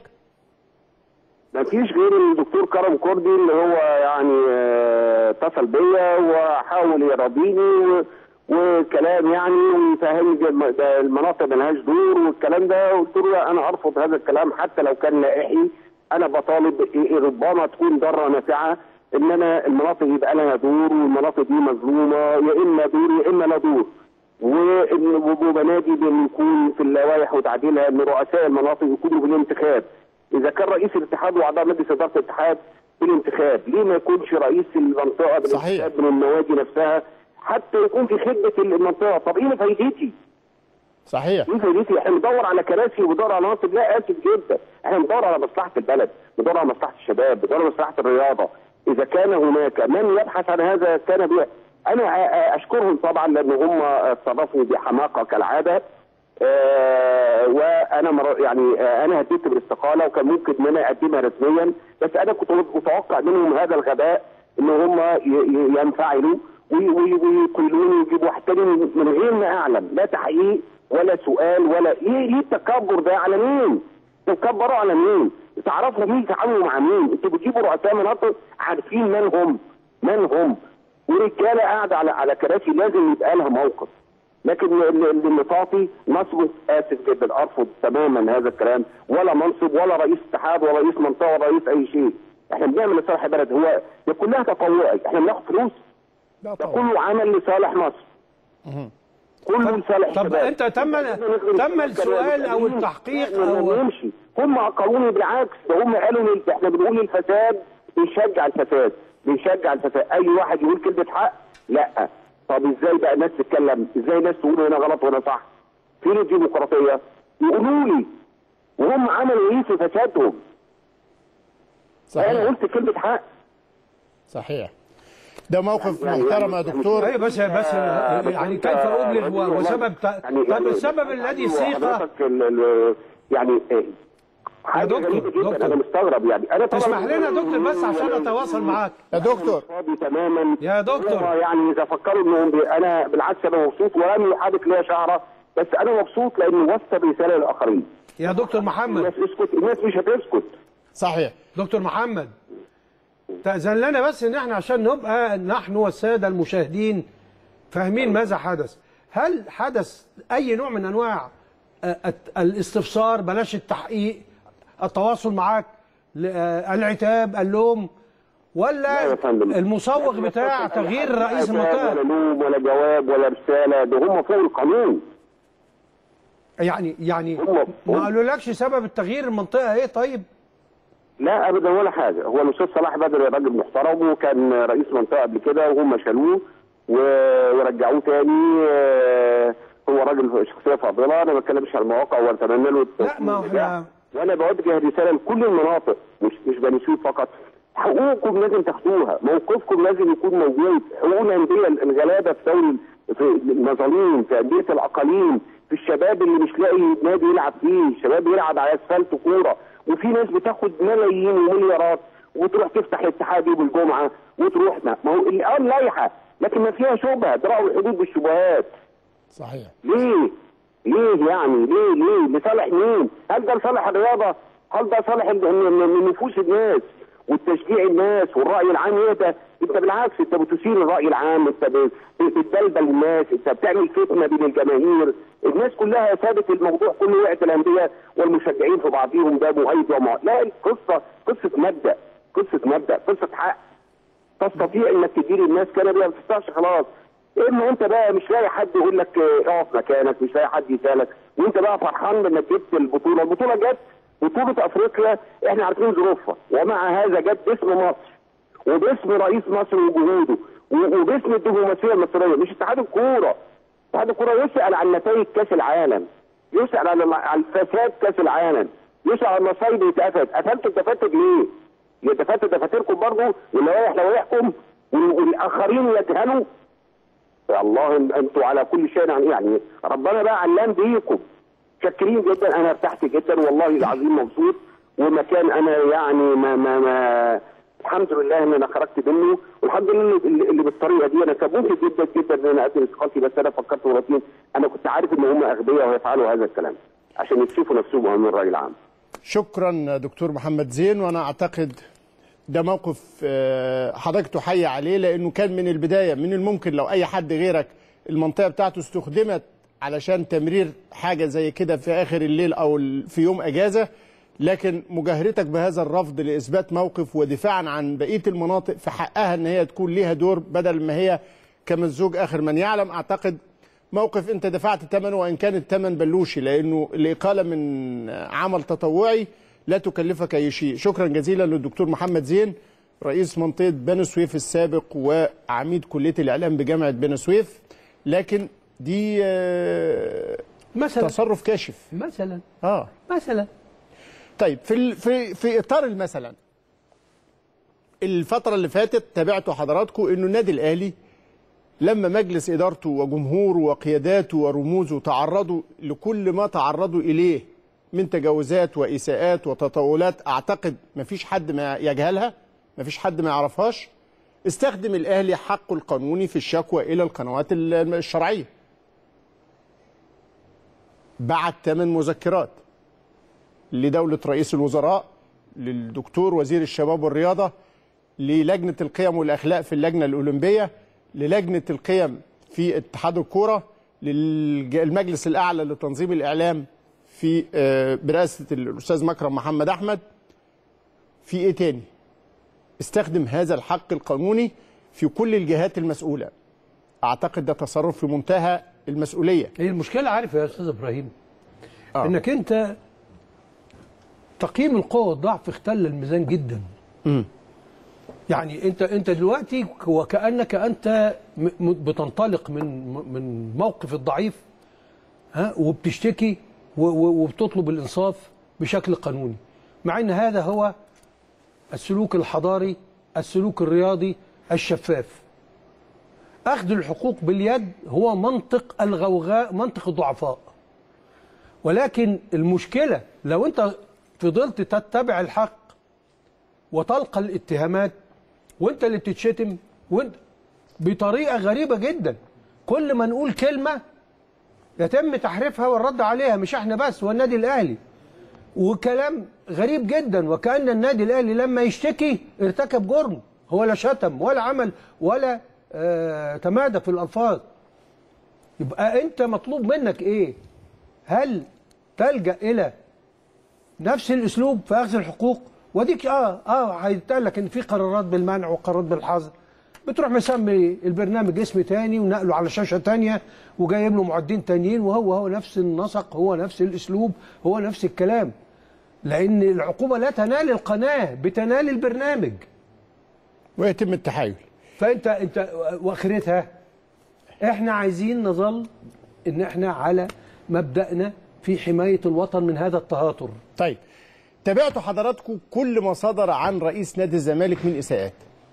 ما فيش غير الدكتور كرم كردي اللي هو يعني آه، اتصل بيا وحاول يراضيني و- وكلام يعني ويفهمني الم- ده المناطق ملهاش دور والكلام ده قلت له لا، انا ارفض هذا الكلام حتى لو كان لائحي انا بطالب إيه- ربما تكون ضاره نافعه ان انا المناطق يبقى لها دور والمناطق دي مظلومه يا اما دور يا اما لا دور وإن- وبنادي بان يكون في اللوائح وتعديلها ان رؤساء المناطق يكونوا بالانتخاب اذا كان رئيس الاتحاد واعضاء مجلس اداره الاتحاد بالانتخاب ليه ما يكونش رئيس المنطقه صحيح. بالانتخاب من النوادي نفسها حتى يكون في خدمه المنطقه طب ايه فايدتي؟ صحيح ايه فايدتي؟ احنا بندور على كراسي وبندور على مناصب لا اسف جدا احنا بندور على مصلحه البلد بندور على مصلحه الشباب بندور على مصلحه الرياضه اذا كان هناك من يبحث عن هذا كان بيه انا أ- أ- اشكرهم طبعا لان هم اتصرفوا بحماقه كالعاده آه وانا مر... يعني آه انا هديت بالاستقاله وكان ممكن ان انا اقدمها رسميا بس انا كنت متوقع منهم هذا الغباء ان هم ي... ي... ينفعلوا وي- وي- ويقيلوني ويجيبوا واحد تاني من من غير ما اعلم لا تحقيق ولا سؤال ولا ليه ليه التكبر ده على مين؟ تكبروا على مين؟ تعرفوا مين تعاملوا مع مين؟ انتوا بتجيبوا رؤساء مناطق عارفين من هم من هم ورجاله قاعده على على كراسي لازم يبقى لها موقف لكن ال- ال- اللي تعطي نصبه اسف جدا ارفض تماما هذا الكلام ولا منصب ولا رئيس اتحاد ولا رئيس منطقه ولا رئيس اي شيء احنا بنعمل لصالح البلد هو ده كلها تطوعي احنا بناخد فلوس لا ده طبعا كله عمل لصالح مصر كله لصالح طب الشباب. انت تم تم السؤال او التحقيق لا، او يمشي هم عقلوني بالعكس ده هم قالوا لي احنا بنقول الفساد بنشجع الفساد بنشجع الفساد اي واحد يقول كلمه حق لا طب ازاي بقى الناس تتكلم ازاي الناس تقول هنا غلط وهنا صح فين الديمقراطيه يقولوا لي وهم عملوا ايه في فسادهم انا صحيح قلت كلمه حق صحيح ده موقف يعني- محترم يا يعني- دكتور ايوه بس بس آه، يعني بس كيف أنت ابلغ رجل و- والله. وسبب ت- يعني- طب يعني- السبب الذي سيق حضرتك ال- ال- يعني إيه، حاجه دكتور، غريبه جدا دكتور. انا مستغرب يعني انا طبعا تسمح لنا يا دكتور بس عشان اتواصل معاك يا دكتور فاضي تماما يا دكتور. هو يعني اذا فكروا انهم بي... انا بالعكس انا مبسوط ولم يحرك لي شعره بس انا مبسوط لانه وصل رساله للاخرين يا دكتور محمد الناس اسكت الناس مش هتسكت صحيح دكتور محمد تأذن لنا بس ان احنا عشان نبقى نحن والسادة المشاهدين فاهمين ماذا حدث هل حدث اي نوع من انواع آه، الت- الاستفسار بلاش التحقيق التواصل معاك ل- آه، العتاب اللوم لا ولا يا فندم. المسوغ بتاع تغيير رئيس ولا المنطقة لوم ولا جواب ولا رساله ده هم فوق القانون يعني يعني هم- ما قالولكش سبب التغيير المنطقة ايه طيب لا ابدا ولا حاجه هو الاستاذ صلاح بدر راجل محترم وكان رئيس منطقه قبل كده وهم شالوه و- ورجعوه تاني آه، هو راجل شخصيه فاضله انا ما بتكلمش على المواقع واتمنى له لا ما هو احنا وانا بوجه رساله لكل المناطق مش مش بني سويف فقط حقوقكم لازم تاخدوها موقفكم لازم يكون موجود حقوق الانديه الغلابه في دوري في المظالم في انديه الاقاليم في الشباب اللي مش لاقي نادي يلعب فيه الشباب يلعب على اسفلت كوره وفي ناس بتاخد ملايين ومليارات وتروح تفتح الاتحاد يوم الجمعه وتروح ما ما هو اللي قال لائحه لكن ما فيها شبهه درعوا الحدود بالشبهات صحيح ليه؟ ليه يعني؟ ليه ليه؟ لصالح مين؟ هل ده لصالح الرياضه؟ هل ده صالح ال- ال- ال- نفوس الناس والتشجيع الناس والراي العام يهدى؟ انت بالعكس انت بتثير الراي العام انت ب- بتدلدل الناس انت بتعمل فتنه بين الجماهير الناس كلها سابت الموضوع كله وقعت الانديه والمشجعين في بعضهم ده مؤيد ومع لا القصه قصه مبدا قصه مبدا قصه حق تستطيع انك تدير الناس كان ما تستطيعش خلاص اما انت بقى مش لاقي حد يقول لك اه، اقف مكانك مش لاقي حد يسالك وانت بقى فرحان بانك جبت البطوله البطوله جت بطوله افريقيا احنا عارفين ظروفها ومع هذا جت باسم مصر وباسم رئيس مصر وجهوده و- وباسم الدبلوماسيه المصريه مش اتحاد الكوره اتحاد الكوره يسال عن نتائج كاس العالم يسال عن عن فساد كاس العالم يسال عن مصايب اتقفلت قفلتوا الدفاتر ليه؟ يا دفاتر دفاتركم برضه واللوائح لوائحكم وال- والاخرين يجهلوا يا الله إن- انتوا على كل شيء يعني يعني ربنا بقى علام بيكم شاكرين جدا انا ارتحت جدا والله العظيم مبسوط ومكان انا يعني ما ما ما الحمد لله ان انا خرجت منه والحمد لله اللي, اللي بالطريقه دي انا كان ممكن جدا جدا ان انا اقدم استقالتي بس انا فكرت مرتين انا كنت عارف ان هم اغبياء وهيفعلوا هذا الكلام عشان يكشفوا نفسهم امام الراي العام شكرا دكتور محمد زين وانا اعتقد ده موقف آه، حضرتك تحيي عليه لانه كان من البدايه من الممكن لو اي حد غيرك المنطقه بتاعته استخدمت علشان تمرير حاجه زي كده في اخر الليل او ال- في يوم اجازه لكن مجاهرتك بهذا الرفض لاثبات موقف ودفاعا عن بقيه المناطق في حقها ان هي تكون ليها دور بدل ما هي كما الزوج اخر من يعلم اعتقد موقف انت دفعت ثمنه وان كان الثمن بلوشي لانه الاقاله من عمل تطوعي لا تكلفك اي شيء شكرا جزيلا للدكتور محمد زين رئيس منطقه بني سويف السابق وعميد كليه الاعلام بجامعه بني سويف لكن دي آه، مثلا تصرف كاشف مثلا اه مثلا طيب في ال- في في اطار المثلا الفتره اللي فاتت تابعتوا حضراتكم انه النادي الاهلي لما مجلس ادارته وجمهوره وقياداته ورموزه تعرضوا لكل ما تعرضوا اليه من تجاوزات واساءات وتطاولات اعتقد مفيش حد ما يجهلها مفيش حد ما يعرفهاش استخدم الاهلي حقه القانوني في الشكوى الى القنوات ال- الشرعيه بعت ثمان مذكرات لدولة رئيس الوزراء للدكتور وزير الشباب والرياضة للجنة القيم والأخلاق في اللجنة الأولمبية للجنة القيم في اتحاد الكورة للمجلس الأعلى لتنظيم الإعلام في آه، برئاسة الأستاذ مكرم محمد أحمد في إيه تاني استخدم هذا الحق القانوني في كل الجهات المسؤولة أعتقد ده تصرف في منتهى المسؤولية هي المشكله عارف يا استاذ ابراهيم آه. انك انت تقييم القوه والضعف اختل الميزان جدا يعني انت انت دلوقتي وكانك انت م- م- بتنطلق من من موقف الضعيف ها وبتشتكي و- و- وبتطلب الانصاف بشكل قانوني مع ان هذا هو السلوك الحضاري السلوك الرياضي الشفاف اخذ الحقوق باليد هو منطق الغوغاء منطق الضعفاء ولكن المشكله لو انت فضلت تتبع الحق وتلقى الاتهامات وانت اللي بتتشتم وانت بطريقه غريبه جدا كل ما نقول كلمه يتم تحريفها والرد عليها مش احنا بس والنادي الاهلي وكلام غريب جدا وكأن النادي الأهلي لما يشتكي ارتكب جرم هو لا شتم ولا عمل ولا آه تمادى في الألفاظ يبقى أنت مطلوب منك إيه هل تلجأ إلى نفس الأسلوب في أخذ الحقوق وديك آه آه هيتقال لك إن في قرارات بالمنع وقرارات بالحظر بتروح مسمي البرنامج اسم تاني ونقله على شاشة تانية وجايب له معدين تانيين وهو هو نفس النسق هو نفس الأسلوب هو نفس الكلام لأن العقوبة لا تنال القناة بتنال البرنامج ويتم التحايل فأنت أنت وآخرتها إحنا عايزين نظل إن إحنا على مبدأنا في حماية الوطن من هذا التهاتر طيب تابعتوا حضراتكم كل ما صدر عن رئيس نادي الزمالك من اساءات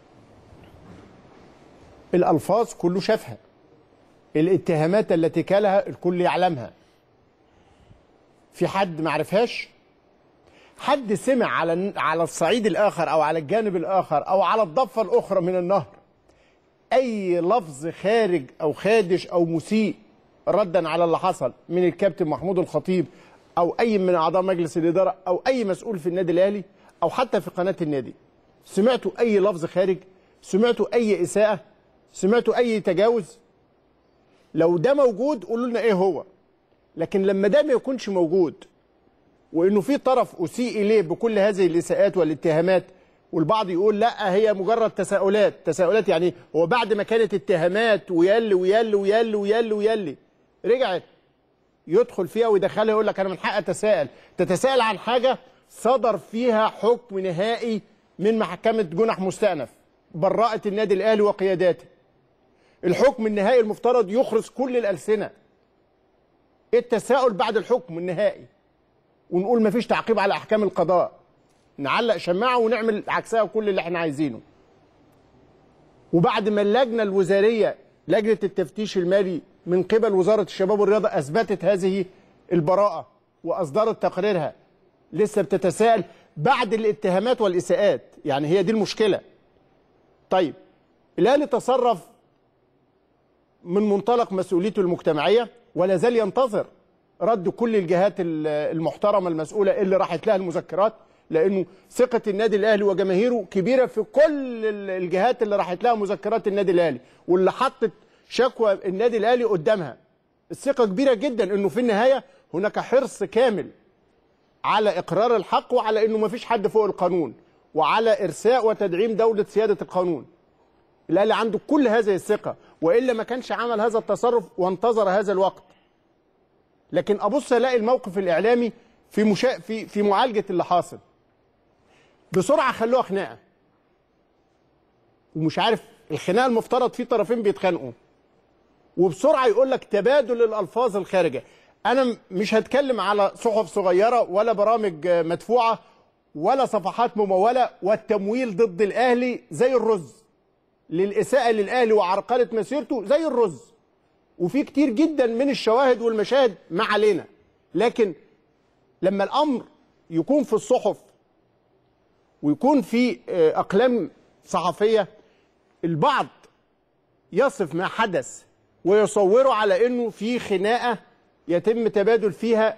الالفاظ كله شافها الاتهامات التي كالها الكل يعلمها في حد ما عرفهاش حد سمع على على الصعيد الاخر او على الجانب الاخر او على الضفه الاخرى من النهر اي لفظ خارج او خادش او مسيء ردا على اللي حصل من الكابتن محمود الخطيب او اي من اعضاء مجلس الاداره او اي مسؤول في النادي الاهلي او حتى في قناه النادي سمعتوا اي لفظ خارج سمعتوا اي اساءه سمعتوا اي تجاوز لو ده موجود قولوا لنا ايه هو لكن لما ده ما يكونش موجود وانه في طرف اسيء اليه بكل هذه الاساءات والاتهامات والبعض يقول لا هي مجرد تساؤلات تساؤلات يعني هو بعد ما كانت اتهامات ويلي ويلي ويلي ويلي ويلي رجعت يدخل فيها ويدخلها يقول لك انا من حقي اتساءل تتساءل عن حاجه صدر فيها حكم نهائي من محكمه جنح مستأنف براءة النادي الاهلي وقياداته الحكم النهائي المفترض يخرس كل الالسنه التساؤل بعد الحكم النهائي ونقول مفيش تعقيب على احكام القضاء نعلق شماعه ونعمل عكسها كل اللي احنا عايزينه وبعد ما اللجنه الوزاريه لجنه التفتيش المالي من قبل وزاره الشباب والرياضه اثبتت هذه البراءه واصدرت تقريرها لسه بتتساءل بعد الاتهامات والاساءات يعني هي دي المشكله طيب الاهلي تصرف من منطلق مسؤوليته المجتمعيه ولا زال ينتظر رد كل الجهات المحترمه المسؤوله اللي راحت لها المذكرات لانه ثقه النادي الاهلي وجماهيره كبيره في كل الجهات اللي راحت لها مذكرات النادي الاهلي واللي حطت شكوى النادي الاهلي قدامها الثقه كبيره جدا انه في النهايه هناك حرص كامل على اقرار الحق وعلى انه ما فيش حد فوق القانون وعلى ارساء وتدعيم دوله سياده القانون الاهلي عنده كل هذه الثقه والا ما كانش عمل هذا التصرف وانتظر هذا الوقت لكن ابص الاقي الموقف الاعلامي في مشا... في في معالجه اللي حاصل بسرعه خلوها خناقه ومش عارف الخناقه المفترض في طرفين بيتخانقوا وبسرعه يقول لك تبادل الالفاظ الخارجه انا مش هتكلم على صحف صغيره ولا برامج مدفوعه ولا صفحات مموله والتمويل ضد الاهلي زي الرز للاساءه للاهلي وعرقله مسيرته زي الرز وفي كتير جدا من الشواهد والمشاهد ما علينا لكن لما الامر يكون في الصحف ويكون في اقلام صحفيه البعض يصف ما حدث ويصوره على انه في خناقه يتم تبادل فيها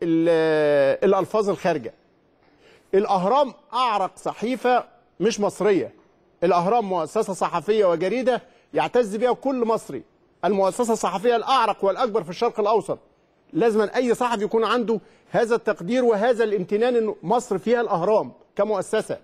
الالفاظ الخارجه الاهرام اعرق صحيفه مش مصريه الاهرام مؤسسه صحفيه وجريده يعتز بها كل مصري المؤسسه الصحفيه الاعرق والاكبر في الشرق الاوسط لازم اي صحفي يكون عنده هذا التقدير وهذا الامتنان انه مصر فيها الاهرام كمؤسسه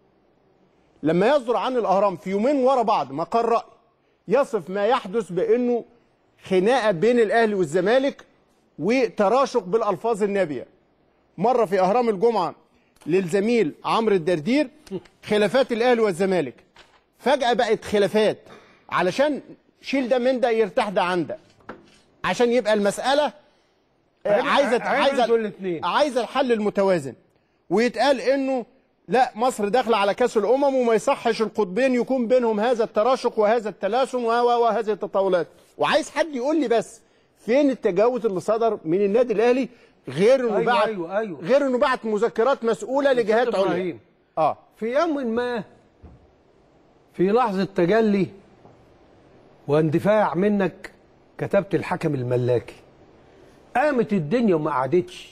لما يصدر عن الاهرام في يومين ورا بعض مقال راي يصف ما يحدث بانه خناقه بين الاهلي والزمالك وتراشق بالالفاظ النابيه مره في اهرام الجمعه للزميل عمرو الدردير خلافات الاهلي والزمالك فجاه بقت خلافات علشان شيل ده من ده يرتاح ده عن ده عشان يبقى المساله عايزه عايزه عايزه الحل المتوازن ويتقال انه لا مصر داخله على كاس الامم وما يصحش القطبين يكون بينهم هذا التراشق وهذا التلاسن وهذه التطاولات وعايز حد يقول لي بس فين التجاوز اللي صدر من النادي الاهلي غير انه أيوة بعت أيوة أيوة. غير انه بعت مذكرات مسؤوله لجهات عليا إبراهيم. اه في يوم ما في لحظة تجلي واندفاع منك كتبت الحكم الملاكي قامت الدنيا وما قعدتش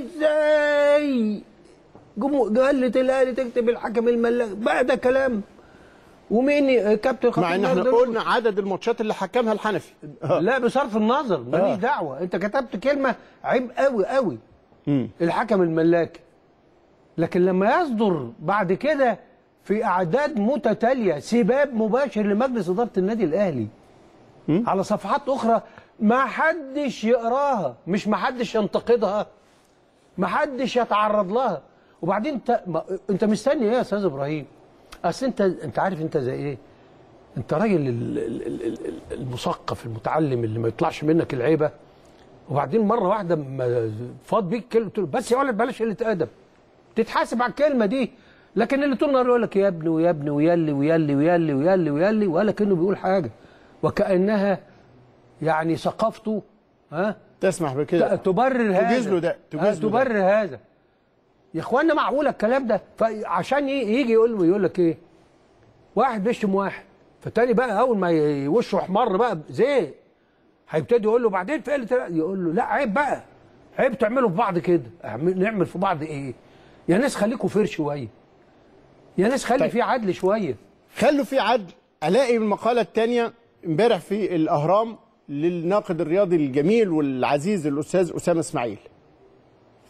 ازاي جمهور قالت الاهلي تكتب الحكم الملاكي بقى ده كلام ومين كابتن خطيب مع ان احنا برضه- قلنا عدد الماتشات اللي حكمها الحنفي آه. لا بصرف النظر ماليش آه. دعوه انت كتبت كلمه عيب قوي قوي الحكم الملاكي لكن لما يصدر بعد كده في اعداد متتاليه سباب مباشر لمجلس اداره النادي الاهلي على صفحات اخرى ما حدش يقراها مش ما حدش ينتقدها ما حدش يتعرض لها وبعدين انت ما انت مستني ايه يا استاذ ابراهيم اصل انت انت عارف انت زي ايه انت راجل ال- ال- ال- ال- المثقف المتعلم اللي ما يطلعش منك العيبه وبعدين مره واحده ما فاض بيك كلمه تقول بس يا ولد بلاش قله ادب تتحاسب على الكلمه دي لكن اللي طول النهار يقول لك يا ابني ويا ابني ويلي ويلي ويلي ويلي ويلي ولا كانه بيقول حاجه وكانها يعني ثقافته ها تسمح بكده تبرر هذا تجيز له ده، تجيز آه، له ده. تبرر هذا يا اخوانا معقوله الكلام ده فعشان ي- يجي يقول له يقول لك ايه واحد بيشتم واحد فالتاني بقى اول ما ي- وشه احمر بقى زي هيبتدي يقول له بعدين في قله الأدب. يقول له لا عيب بقى عيب تعملوا في بعض كده اعمل- نعمل في بعض ايه يا ناس خليكوا فير شويه يا ناس خلي طيب. في عدل شويه خلوا في عدل الاقي المقاله الثانيه امبارح في الاهرام للناقد الرياضي الجميل والعزيز الاستاذ اسامه اسماعيل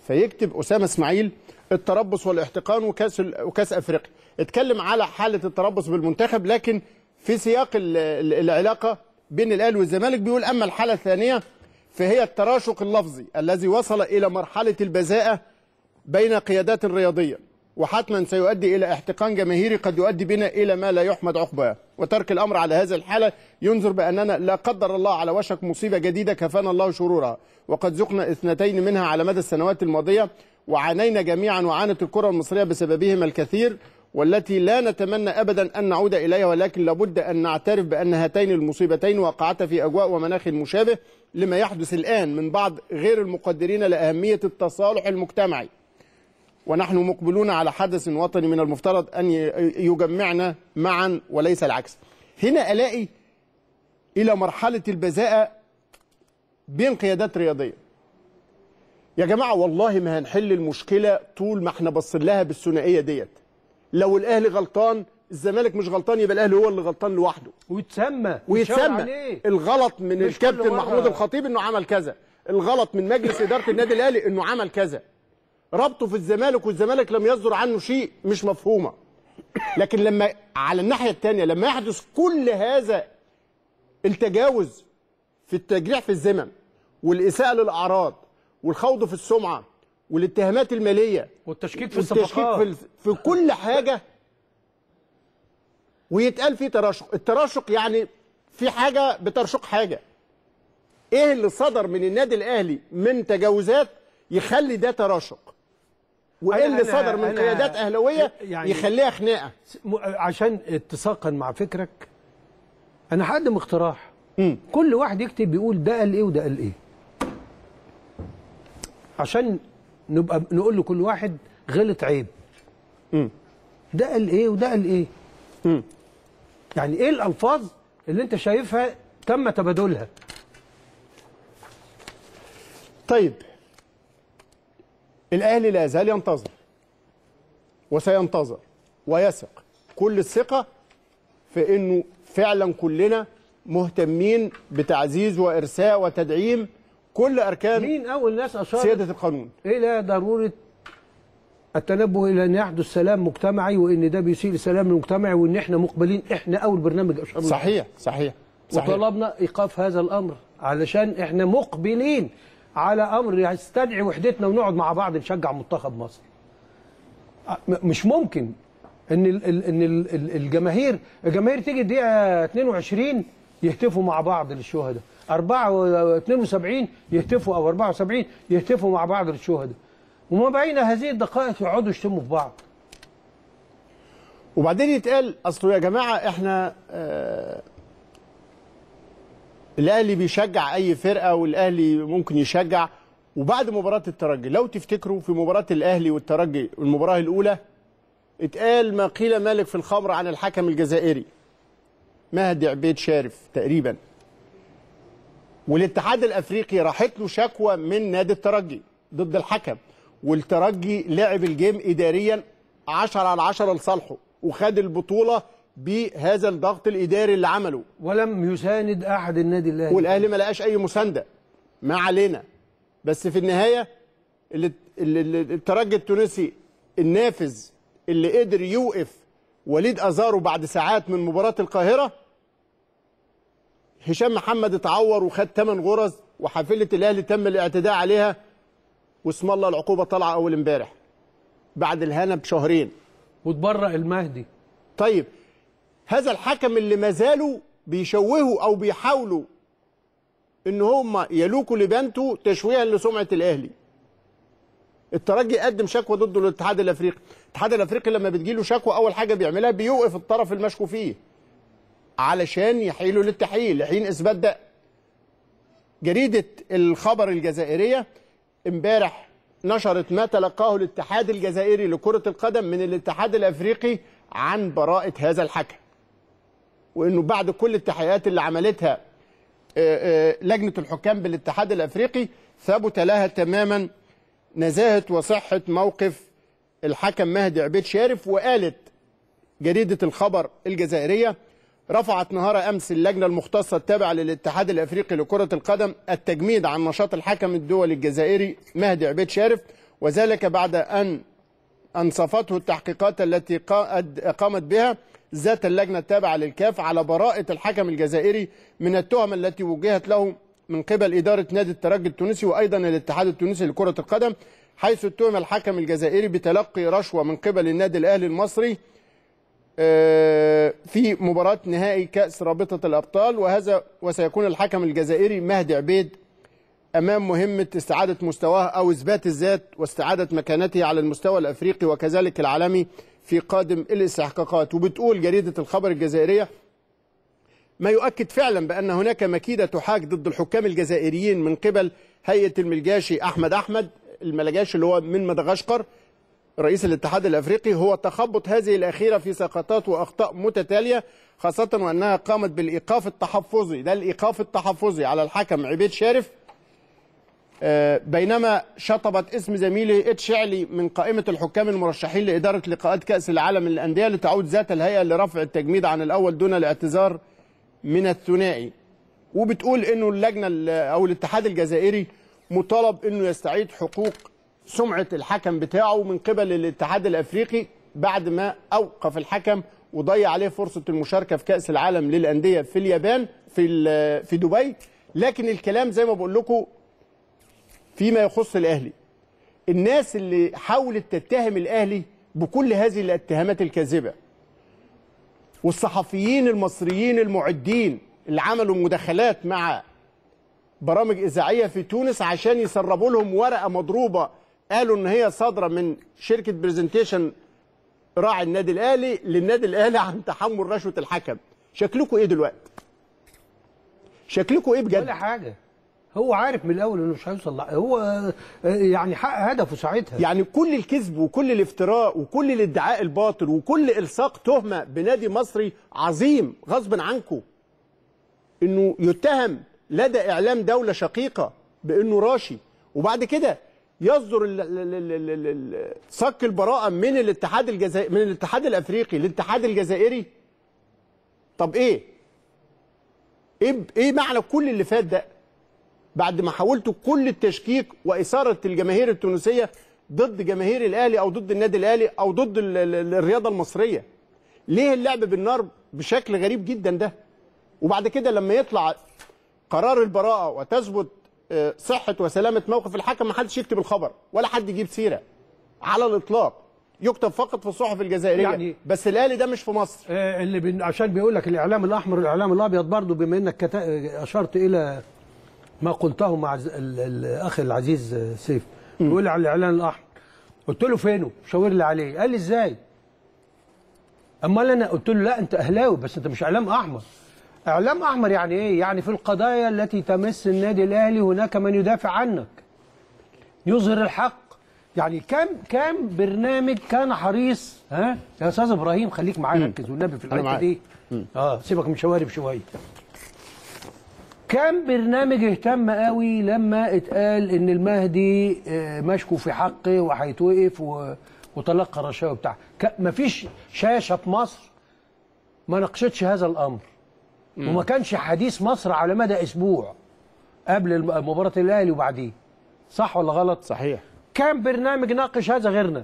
فيكتب اسامه اسماعيل التربص والاحتقان وكاس ال- وكاس افريقيا اتكلم على حاله التربص بالمنتخب لكن في سياق ال- ال- العلاقه بين الاهلي والزمالك بيقول اما الحاله الثانيه فهي التراشق اللفظي الذي وصل الى مرحله البذاءه بين قيادات رياضيه وحتما سيؤدي الى احتقان جماهيري قد يؤدي بنا الى ما لا يحمد عقباه وترك الامر على هذه الحاله ينذر باننا لا قدر الله على وشك مصيبه جديده كفانا الله شرورها وقد ذقنا اثنتين منها على مدى السنوات الماضيه وعانينا جميعا وعانت الكره المصريه بسببهما الكثير والتي لا نتمنى ابدا ان نعود اليها ولكن لابد ان نعترف بان هاتين المصيبتين وقعتا في اجواء ومناخ مشابه لما يحدث الان من بعض غير المقدرين لاهميه التصالح المجتمعي ونحن مقبلون على حدث وطني من المفترض ان ي- يجمعنا معا وليس العكس. هنا الاقي الى مرحله البذاءه بين قيادات رياضيه. يا جماعه والله ما هنحل المشكله طول ما احنا باصين لها بالثنائيه ديت. لو الاهلي غلطان الزمالك مش غلطان يبقى الاهلي هو اللي غلطان لوحده. ويتسمى يتشاور ويتسمى عليه. الغلط من مش الكابتن كل مرة. محمود الخطيب انه عمل كذا الغلط من مجلس اداره النادي الاهلي انه عمل كذا ربطه في الزمالك والزمالك لم يصدر عنه شيء مش مفهومه لكن لما على الناحيه الثانيه لما يحدث كل هذا التجاوز في التجريح في الذمم والاساءه للاعراض والخوض في السمعه والاتهامات الماليه والتشكيك في والتشكيك الصفقات في, ال- في كل حاجه ويتقال فيه تراشق التراشق يعني في حاجه بترشق حاجه ايه اللي صدر من النادي الاهلي من تجاوزات يخلي ده تراشق وايه أنا- اللي أنا- صدر من أنا- قيادات اهلاويه يعني- يخليها خناقه م- عشان اتساقا مع فكرك انا هقدم اقتراح مم. كل واحد يكتب يقول ده قال ايه وده قال ايه عشان نبقى نقول لكل واحد غلط عيب مم. ده قال ايه وده قال ايه مم. يعني ايه الالفاظ اللي انت شايفها تم تبادلها طيب الاهلي لا يزال ينتظر وسينتظر ويثق كل الثقه في انه فعلا كلنا مهتمين بتعزيز وارساء وتدعيم كل اركان مين اول ناس اشارت سياده القانون الى ضروره التنبه الى ان يحدث سلام مجتمعي وان ده بيسيء السلام المجتمعي وان احنا مقبلين احنا اول برنامج اشرنا صحيح صحيح صحيح وطلبنا ايقاف هذا الامر علشان احنا مقبلين على امر يستدعي وحدتنا ونقعد مع بعض نشجع منتخب مصر م- مش ممكن ان ال ال ان ال ال الجماهير الجماهير تيجي الدقيقه 22 يهتفوا مع بعض للشهداء 4 72 يهتفوا او 74 يهتفوا مع بعض للشهداء وما بين هذه الدقائق يقعدوا يشتموا في بعض وبعدين يتقال اصله يا جماعه احنا آه الاهلي بيشجع اي فرقه والاهلي ممكن يشجع وبعد مباراه الترجي لو تفتكروا في مباراه الاهلي والترجي المباراه الاولى اتقال ما قيل مالك في الخمر عن الحكم الجزائري مهدي عبيد شارف تقريبا والاتحاد الافريقي راحت له شكوى من نادي الترجي ضد الحكم والترجي لعب الجيم اداريا 10 على 10 لصالحه وخد البطوله بهذا الضغط الاداري اللي عمله ولم يساند احد النادي الاهلي والاهلي ما لقاش اي مسانده ما علينا بس في النهايه اللي اللي- اللي- الترجي التونسي النافذ اللي قدر يوقف وليد ازارو بعد ساعات من مباراه القاهره هشام محمد اتعور وخد 8 غرز وحافله الاهلي تم الاعتداء عليها واسم الله العقوبه طالعه اول امبارح بعد الهنا بشهرين وتبرأ المهدي طيب هذا الحكم اللي ما زالوا بيشوهوا او بيحاولوا ان هم يلوكوا لبنته تشويها لسمعه الاهلي الترجي قدم شكوى ضده للاتحاد الافريقي الاتحاد الافريقي لما بتجيله شكوى اول حاجه بيعملها بيوقف الطرف المشكو فيه علشان يحيلوا للتحقيق لحين اثبات ده جريده الخبر الجزائريه امبارح نشرت ما تلقاه الاتحاد الجزائري لكره القدم من الاتحاد الافريقي عن براءه هذا الحكم وانه بعد كل التحقيقات اللي عملتها آه، آه، لجنه الحكام بالاتحاد الافريقي ثبت لها تماما نزاهه وصحه موقف الحكم مهدي عبيد شارف وقالت جريده الخبر الجزائريه رفعت نهار امس اللجنه المختصه التابعه للاتحاد الافريقي لكره القدم التجميد عن نشاط الحكم الدولي الجزائري مهدي عبيد شارف وذلك بعد أن أنصفته التحقيقات التي قا- قامت بها ذات اللجنة التابعة للكاف على براءة الحكم الجزائري من التهم التي وجهت له من قبل إدارة نادي الترجي التونسي وأيضا الاتحاد التونسي لكرة القدم حيث اتهم الحكم الجزائري بتلقي رشوة من قبل النادي الأهلي المصري آه، في مباراة نهائي كأس رابطة الأبطال وهذا وسيكون الحكم الجزائري مهدي عبيد امام مهمه استعاده مستواه او اثبات الذات واستعاده مكانته على المستوى الافريقي وكذلك العالمي في قادم الاستحقاقات وبتقول جريده الخبر الجزائريه ما يؤكد فعلا بان هناك مكيده تحاك ضد الحكام الجزائريين من قبل هيئه الملجاشي احمد احمد الملجاشي اللي هو من مدغشقر رئيس الاتحاد الافريقي هو تخبط هذه الاخيره في سقطات واخطاء متتاليه خاصه وانها قامت بالايقاف التحفظي ده الايقاف التحفظي على الحكم عبيد شارف آه، بينما شطبت اسم زميله إد شعلي من قائمة الحكام المرشحين لإدارة لقاءات كأس العالم للأندية لتعود ذات الهيئة لرفع التجميد عن الأول دون الاعتذار من الثنائي وبتقول إنه اللجنة ال- أو الاتحاد الجزائري مطالب إنه يستعيد حقوق سمعة الحكم بتاعه من قبل الاتحاد الأفريقي بعد ما أوقف الحكم وضيع عليه فرصة المشاركة في كأس العالم للأندية في اليابان في ال- في دبي لكن الكلام زي ما بقول لكم فيما يخص الاهلي الناس اللي حاولت تتهم الاهلي بكل هذه الاتهامات الكاذبه والصحفيين المصريين المعدين اللي عملوا مداخلات مع برامج اذاعيه في تونس عشان يسربوا لهم ورقه مضروبه قالوا ان هي صادره من شركه برزنتيشن راعي النادي الاهلي للنادي الاهلي عن تحمل رشوه الحكم شكلكم ايه دلوقتي شكلكم ايه بجد ولا حاجه هو عارف من الاول انه مش هيوصل لع- هو آه، يعني حقق هدفه ساعتها يعني كل الكذب وكل الافتراء وكل الادعاء الباطل وكل الصاق تهمه بنادي مصري عظيم غصبا عنكم انه يتهم لدى اعلام دوله شقيقه بانه راشي وبعد كده يصدر ال- ال- ال- ال- ال- ال- صك البراءه من الاتحاد الجزائري من الاتحاد الافريقي للاتحاد الجزائري طب ايه؟ ايه ايه معنى كل اللي فات ده؟ بعد ما حاولتوا كل التشكيك واثاره الجماهير التونسيه ضد جماهير الاهلي او ضد النادي الاهلي او ضد ال- ال- الرياضه المصريه ليه اللعب بالنار بشكل غريب جدا ده وبعد كده لما يطلع قرار البراءه وتثبت آه، صحه وسلامه موقف الحكم ما حدش يكتب الخبر ولا حد يجيب سيره على الاطلاق يكتب فقط في الصحف الجزائريه يعني- بس الاهلي ده مش في مصر آه، اللي بن... عشان بيقول لك الاعلام الاحمر والاعلام الابيض برضه بما انك كتا... اشرت الى ما قلته مع ز- ال... الاخ العزيز آه، سيف بيقول لي على الاعلان الاحمر قلت له فينه شاور لي عليه قال لي ازاي امال انا قلت له لا انت اهلاوي بس انت مش اعلام احمر اعلام احمر يعني ايه يعني في القضايا التي تمس النادي الاهلي هناك من يدافع عنك يظهر الحق يعني كم كم برنامج كان حريص ها يا استاذ ابراهيم خليك معايا ركز والنبي في أنا الحته معاك. دي اه سيبك من شوارب شويه كم برنامج اهتم قوي لما اتقال ان المهدي آه، مشكو في حقه وهيتوقف و- وتلقى رشاوى بتاع ك- مفيش شاشه في مصر ما ناقشتش هذا الامر وما كانش حديث مصر على مدى اسبوع قبل الم- مباراه الاهلي وبعديه صح ولا غلط صحيح كم برنامج ناقش هذا غيرنا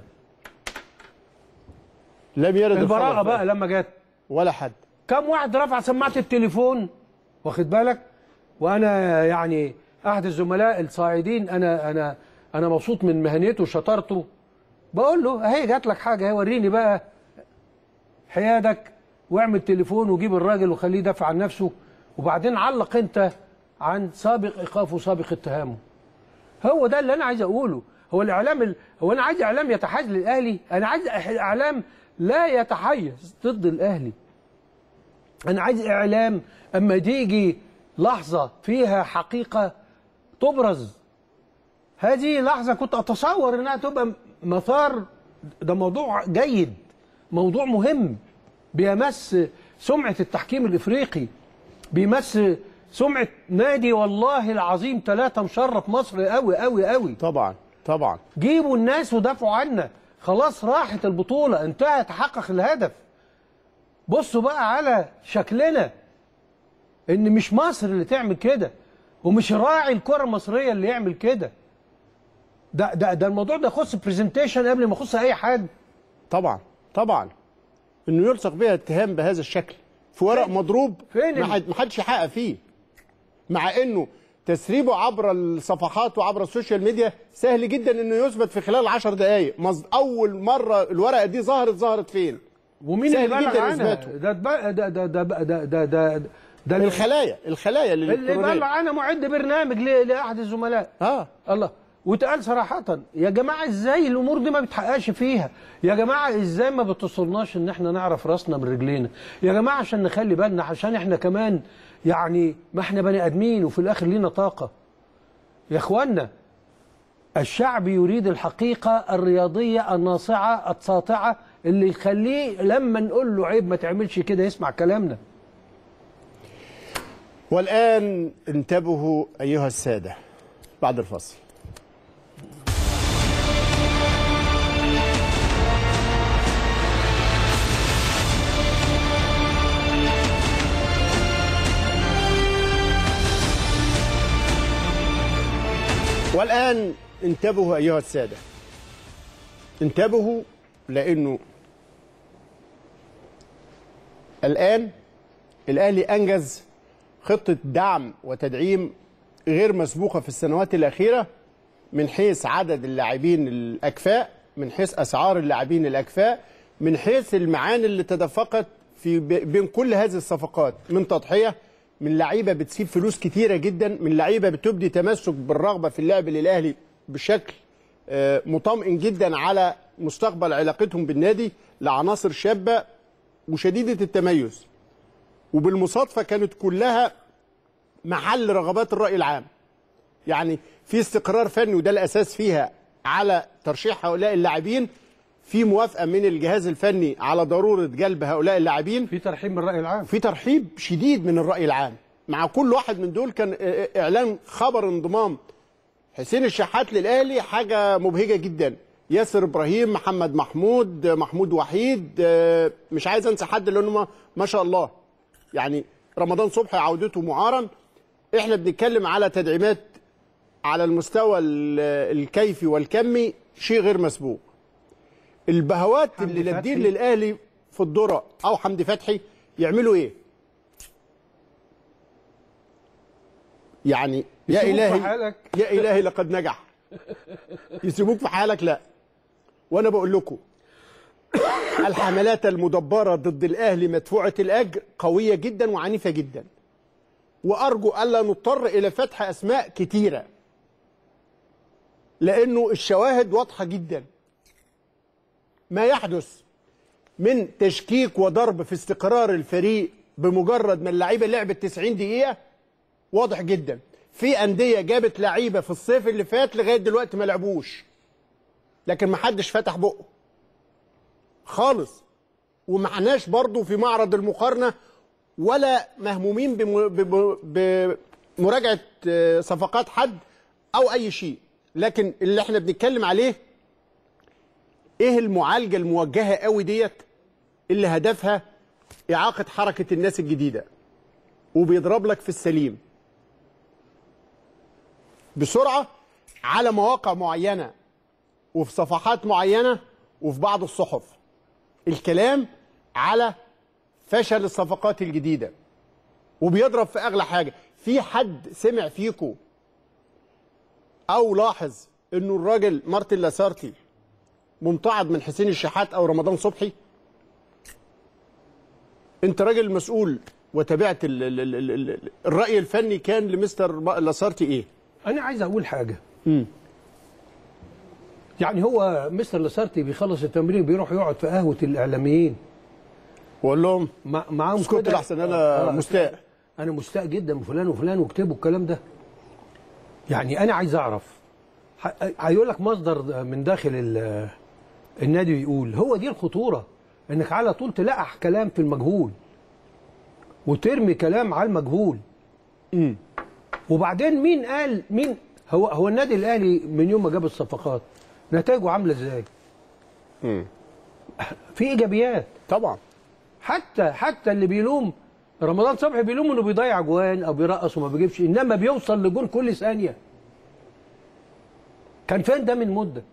لم يرد البراءه الخبر بقى لما جت ولا حد كم واحد رفع سماعه التليفون واخد بالك وانا يعني احد الزملاء الصاعدين انا انا انا مبسوط من مهنته وشطارته بقول له اهي جات لك حاجه اهي وريني بقى حيادك واعمل تليفون وجيب الراجل وخليه يدافع عن نفسه وبعدين علق انت عن سابق ايقافه وسابق اتهامه هو ده اللي انا عايز اقوله هو الاعلام ال... هو انا عايز اعلام يتحيز للاهلي انا عايز إح- اعلام لا يتحيز ضد الاهلي انا عايز اعلام اما تيجي لحظه فيها حقيقه تبرز هذه لحظه كنت اتصور انها تبقى مثار ده موضوع جيد موضوع مهم بيمس سمعه التحكيم الافريقي بيمس سمعه نادي والله العظيم ثلاثه مشرف مصر قوي قوي قوي طبعا طبعا جيبوا الناس ودافعوا عنا خلاص راحت البطولة انتهى تحقق الهدف بصوا بقى على شكلنا ان مش مصر اللي تعمل كده ومش راعي الكرة المصرية اللي يعمل كده ده ده ده الموضوع ده يخص برزنتيشن قبل ما يخص اي حد طبعا طبعا انه يلصق بها اتهام بهذا الشكل في ورق فين؟ مضروب فين ما ال- حد- ما حدش يحقق فيه مع انه تسريبه عبر الصفحات وعبر السوشيال ميديا سهل جدا انه يثبت في خلال 10 دقائق مصد اول مره الورقه دي ظهرت ظهرت فين ومين سهل اللي بلغ جداً عنها إثباته. ده ده ده ده ده ده ده ده ده اللي- الخلايا الخلايا اللي بلغ الالكترونيه عنها معد برنامج ل- لاحد الزملاء اه الله واتقال صراحة يا جماعة ازاي الامور دي ما بتحققش فيها يا جماعة ازاي ما بتصلناش ان احنا نعرف راسنا من رجلينا يا جماعة عشان نخلي بالنا عشان احنا كمان يعني ما احنا بني ادمين وفي الاخر لينا طاقة يا اخوانا الشعب يريد الحقيقة الرياضية الناصعة الساطعة اللي يخليه لما نقول له عيب ما تعملش كده يسمع كلامنا والان انتبهوا ايها الساده بعد الفصل والآن انتبهوا أيها السادة انتبهوا لأنه الآن الأهلي أنجز خطة دعم وتدعيم غير مسبوقة في السنوات الأخيرة من حيث عدد اللاعبين الأكفاء من حيث أسعار اللاعبين الأكفاء من حيث المعاني اللي تدفقت في بين كل هذه الصفقات من تضحية من لعيبة بتسيب فلوس كتيرة جدا من لعيبة بتبدي تمسك بالرغبة في اللعب للأهلي بشكل آه، مطمئن جدا على مستقبل علاقتهم بالنادي لعناصر شابة وشديدة التميز وبالمصادفة كانت كلها محل رغبات الرأي العام يعني في استقرار فني وده الأساس فيها على ترشيح هؤلاء اللاعبين في موافقة من الجهاز الفني على ضرورة جلب هؤلاء اللاعبين في ترحيب من الرأي العام في ترحيب شديد من الرأي العام مع كل واحد من دول كان إعلان خبر انضمام حسين الشحات للأهلي حاجة مبهجة جدا ياسر إبراهيم محمد محمود محمود وحيد آه، مش عايز أنسى حد لأنه ما, ما شاء الله يعني رمضان صبحي عودته معارا احنا بنتكلم على تدعيمات على المستوى ال- الكيفي والكمي شيء غير مسبوق البهوات حمدي اللي نادين فتحي. للاهلي في الذره او حمدي فتحي يعملوا ايه يعني يا يسيبوك في الهي حالك. يا الهي لقد نجح يسيبوك في حالك لا وانا بقول لكم الحملات المدبره ضد الاهلي مدفوعه الاجر قويه جدا وعنيفه جدا وارجو الا نضطر الى فتح اسماء كتيره لانه الشواهد واضحه جدا ما يحدث من تشكيك وضرب في استقرار الفريق بمجرد ما اللعيبه لعبت 90 دقيقه واضح جدا في انديه جابت لعيبه في الصيف اللي فات لغايه دلوقتي ما لعبوش لكن ما حدش فتح بقه خالص ومعناش برضو في معرض المقارنه ولا مهمومين بم- بم- بمراجعه آه، صفقات حد او اي شيء لكن اللي احنا بنتكلم عليه ايه المعالجه الموجهه قوي ديت اللي هدفها اعاقه حركه الناس الجديده وبيضرب لك في السليم بسرعه على مواقع معينه وفي صفحات معينه وفي بعض الصحف الكلام على فشل الصفقات الجديده وبيضرب في اغلى حاجه في حد سمع فيكم او لاحظ انه الراجل مارتن لاسارتي ممتعض من حسين الشحات او رمضان صبحي انت راجل مسؤول وتابعت ال ال ال ال ال الراي الفني كان لمستر لاسارتي ايه انا عايز اقول حاجه يعني هو مستر لاسارتي بيخلص التمرين بيروح يقعد في قهوه الاعلاميين واقول لهم مع معاهم اسكت كده- لحسن أنا مستاء. انا مستاء جدا من فلان وفلان واكتبوا الكلام ده يعني انا عايز اعرف ح- هيقول لك مصدر من داخل ال- النادي يقول هو دي الخطوره انك على طول تلقح كلام في المجهول وترمي كلام على المجهول وبعدين مين قال مين هو هو النادي الاهلي من يوم ما جاب الصفقات نتائجه عامله ازاي؟ في ايجابيات طبعا حتى حتى اللي بيلوم رمضان صبحي بيلوم انه بيضيع جوان او بيرقص وما بيجيبش انما بيوصل لجون كل ثانيه كان فين ده من مده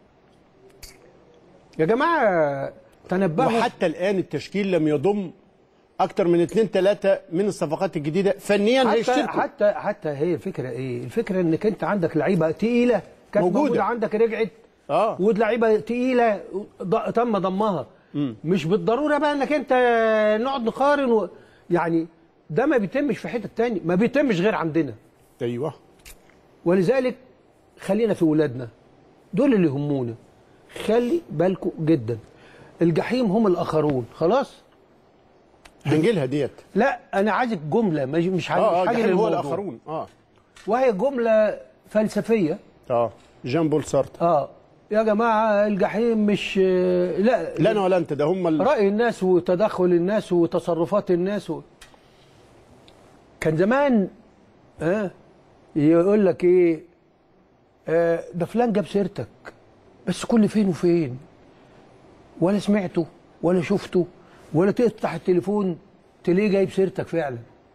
يا جماعه تنبهوا وحتى الان التشكيل لم يضم اكتر من اثنين ثلاثه من الصفقات الجديده فنيا حتى هيشتركوا حتى حتى هي الفكره ايه؟ الفكره انك انت عندك لعيبه تقيله كانت موجودة. موجوده, عندك رجعت اه ولعيبه تقيله ض- تم ضمها مش بالضروره بقى انك انت نقعد نقارن و... يعني ده ما بيتمش في حته تاني ما بيتمش غير عندنا ايوه ولذلك خلينا في ولادنا دول اللي يهمونا خلي بالكم جدا الجحيم هم الاخرون خلاص هنجيلها ديت لا انا عايزك جمله مش مش عايز اه اه حاجه الجحيم هو للموضوع. الاخرون اه وهي جمله فلسفيه اه جان بول سارتر اه يا جماعه الجحيم مش لا لا انا ولا انت ده هم ال... راي الناس وتدخل الناس وتصرفات الناس و... كان زمان اه يقول لك ايه آه ده فلان جاب سيرتك بس كل فين وفين ولا سمعته ولا شفته ولا تفتح التليفون تلاقيه جايب سيرتك فعلا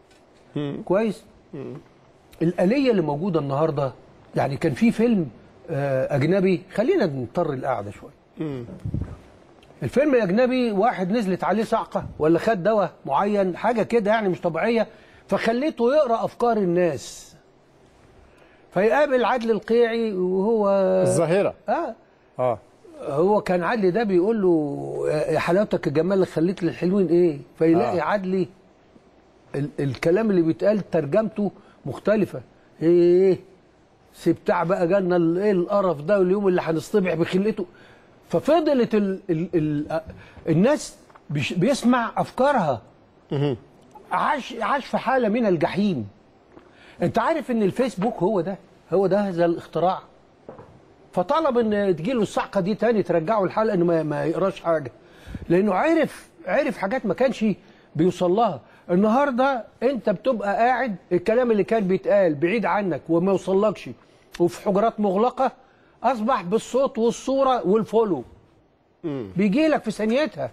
كويس الآلية اللي موجودة النهاردة يعني كان في فيلم آه، أجنبي خلينا نضطر القعدة شوية الفيلم الأجنبي واحد نزلت عليه صعقة ولا خد دواء معين حاجة كده يعني مش طبيعية فخليته يقرأ أفكار الناس فيقابل عدل القيعي وهو الظاهره آه اه هو كان عدلي ده بيقول له يا حلاوتك الجمال اللي خليت للحلوين ايه فيلاقي آه. آه. عدلي ال الكلام اللي بيتقال ترجمته مختلفة ايه سبتاع بقى جالنا ال- ايه القرف ده واليوم اللي هنصطبح بخلقته ففضلت ال ال ال الناس بيش- بيسمع افكارها عاش عاش في حالة من الجحيم انت عارف ان الفيسبوك هو ده هو ده هذا الاختراع فطلب ان تجيله الصعقه دي تاني ترجعه الحلقه انه ما, ما يقراش حاجه لانه عرف عرف حاجات ما كانش بيوصل لها النهارده انت بتبقى قاعد الكلام اللي كان بيتقال بعيد عنك وما يوصلكش وفي حجرات مغلقه اصبح بالصوت والصوره والفولو بيجي لك في ثانيتها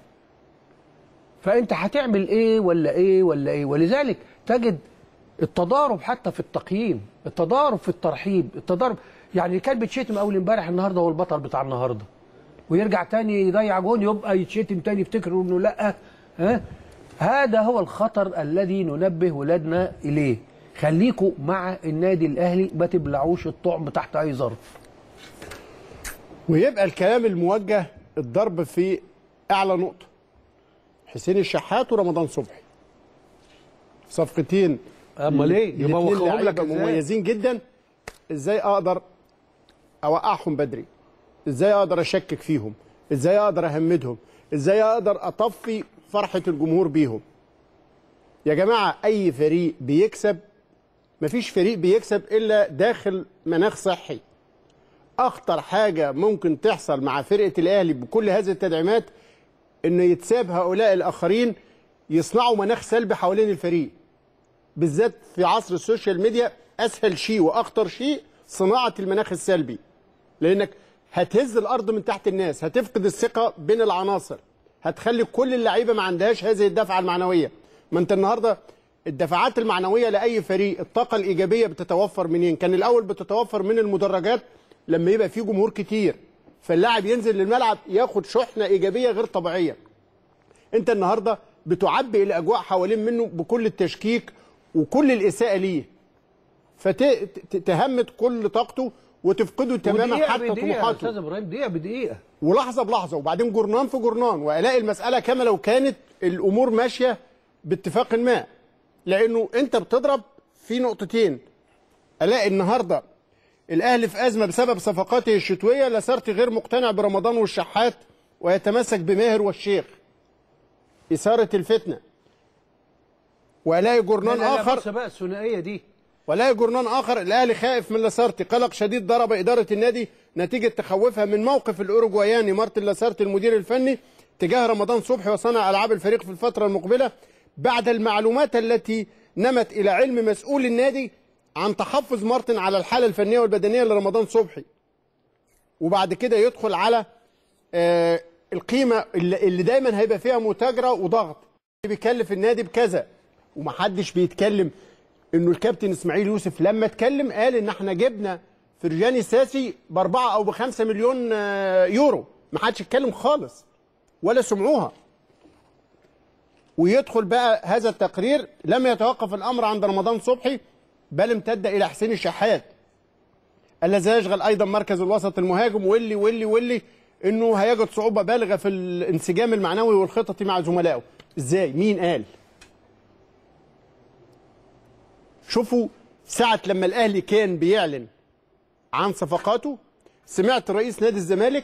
فانت هتعمل ايه ولا ايه ولا ايه ولذلك تجد التضارب حتى في التقييم التضارب في الترحيب التضارب يعني اللي كان بيتشتم اول امبارح النهارده هو البطل بتاع النهارده ويرجع تاني يضيع جون يبقى يتشتم تاني يفتكروا انه لا ها هذا هو الخطر الذي ننبه ولادنا اليه خليكوا مع النادي الاهلي ما تبلعوش الطعم تحت اي ظرف ويبقى الكلام الموجه الضرب في اعلى نقطه حسين الشحات ورمضان صبحي صفقتين امال ايه الاتنين يبوخهم لك لعيبة ازاي مميزين جدا ازاي اقدر اوقعهم بدري ازاي اقدر اشكك فيهم ازاي اقدر اهمدهم ازاي اقدر اطفي فرحه الجمهور بيهم يا جماعه اي فريق بيكسب مفيش فريق بيكسب الا داخل مناخ صحي اخطر حاجه ممكن تحصل مع فرقه الاهلي بكل هذه التدعيمات انه يتساب هؤلاء الاخرين يصنعوا مناخ سلبي حوالين الفريق بالذات في عصر السوشيال ميديا اسهل شيء واخطر شيء صناعه المناخ السلبي لانك هتهز الارض من تحت الناس هتفقد الثقه بين العناصر هتخلي كل اللعيبه ما عندهاش هذه الدفعه المعنويه ما انت النهارده الدفعات المعنويه لاي فريق الطاقه الايجابيه بتتوفر منين كان الاول بتتوفر من المدرجات لما يبقى في جمهور كتير فاللاعب ينزل للملعب ياخد شحنه ايجابيه غير طبيعيه انت النهارده بتعبي الاجواء حوالين منه بكل التشكيك وكل الاساءه ليه فتهمت كل طاقته وتفقده تماما ودقيقة حتى بدقيقة يا طموحاته استاذ ابراهيم دقيقه بدقيقه ولحظه بلحظه وبعدين جرنان في جرنان والاقي المساله كما لو كانت الامور ماشيه باتفاق ما لانه انت بتضرب في نقطتين الاقي النهارده الاهلي في ازمه بسبب صفقاته الشتويه لاسارتي غير مقتنع برمضان والشحات ويتمسك بماهر والشيخ اثاره الفتنه والاقي لا جرنان لا لا اخر بص بقى الثنائيه دي ولاقي جرنان اخر الاهلي خائف من لاسارتي قلق شديد ضرب اداره النادي نتيجه تخوفها من موقف الاوروجواياني مارتن لاسارتي المدير الفني تجاه رمضان صبحي وصانع العاب الفريق في الفتره المقبله بعد المعلومات التي نمت الى علم مسؤول النادي عن تحفظ مارتن على الحاله الفنيه والبدنيه لرمضان صبحي وبعد كده يدخل على آه القيمه اللي اللي دايما هيبقى فيها متاجره وضغط بيكلف النادي بكذا ومحدش بيتكلم انه الكابتن اسماعيل يوسف لما اتكلم قال ان احنا جبنا فرجاني ساسي باربعه او بخمسه مليون آه، يورو ما حدش يتكلم خالص ولا سمعوها ويدخل بقى هذا التقرير لم يتوقف الامر عند رمضان صبحي بل امتد الى حسين الشحات الذي يشغل ايضا مركز الوسط المهاجم واللي واللي واللي انه هيجد صعوبه بالغه في الانسجام المعنوي والخططي مع زملائه ازاي مين قال شوفوا ساعة لما الأهلي كان بيعلن عن صفقاته سمعت رئيس نادي الزمالك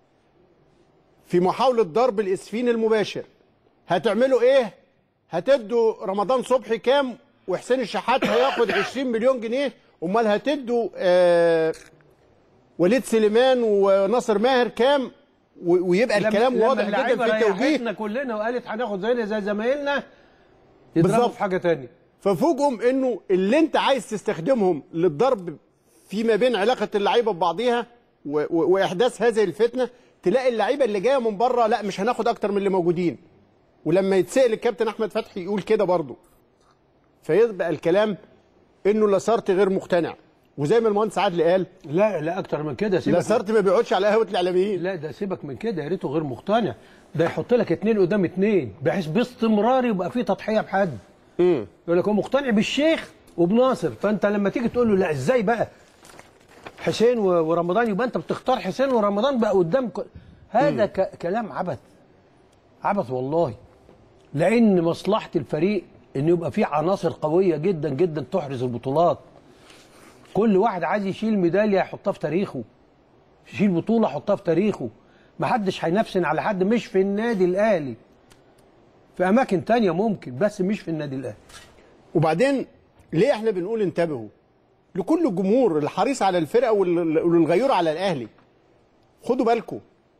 في محاولة ضرب الإسفين المباشر هتعملوا إيه؟ هتدوا رمضان صبحي كام وحسين الشحات هياخد 20 مليون جنيه أمال هتدوا آه وليد سليمان وناصر ماهر كام و- ويبقى الكلام واضح جدا في التوجيه ريحتنا كلنا وقالت هناخد زينا زي زمايلنا يضربوا بالظبط. في حاجه تانية ففوجئهم انه اللي انت عايز تستخدمهم للضرب فيما بين علاقه اللعيبه ببعضيها و- و- واحداث هذه الفتنه تلاقي اللعيبه اللي جايه من بره لا مش هناخد اكتر من اللي موجودين ولما يتسال الكابتن احمد فتحي يقول كده برضه فيبقى الكلام انه لاسارتي غير مقتنع وزي ما المهندس عادل قال لا لا اكتر من كده سيبك لاسارتي ما بيقعدش على قهوه الاعلاميين لا ده سيبك من كده يا ريته غير مقتنع ده يحط لك اتنين قدام اتنين بحيث باستمرار يبقى في تضحيه بحد امم يقول لك هو مقتنع بالشيخ وبناصر فانت لما تيجي تقول له لا ازاي بقى حسين و- ورمضان يبقى انت بتختار حسين ورمضان بقى قدام ك... هذا ك... كلام عبث عبث والله لان مصلحه الفريق ان يبقى فيه عناصر قويه جدا جدا تحرز البطولات كل واحد عايز يشيل ميداليه يحطها في تاريخه يشيل بطوله يحطها في تاريخه محدش هينافسن على حد مش في النادي الاهلي في اماكن تانية ممكن بس مش في النادي الاهلي وبعدين ليه احنا بنقول انتبهوا لكل الجمهور الحريص على الفرقه وال- والغيور على الاهلي خدوا بالكم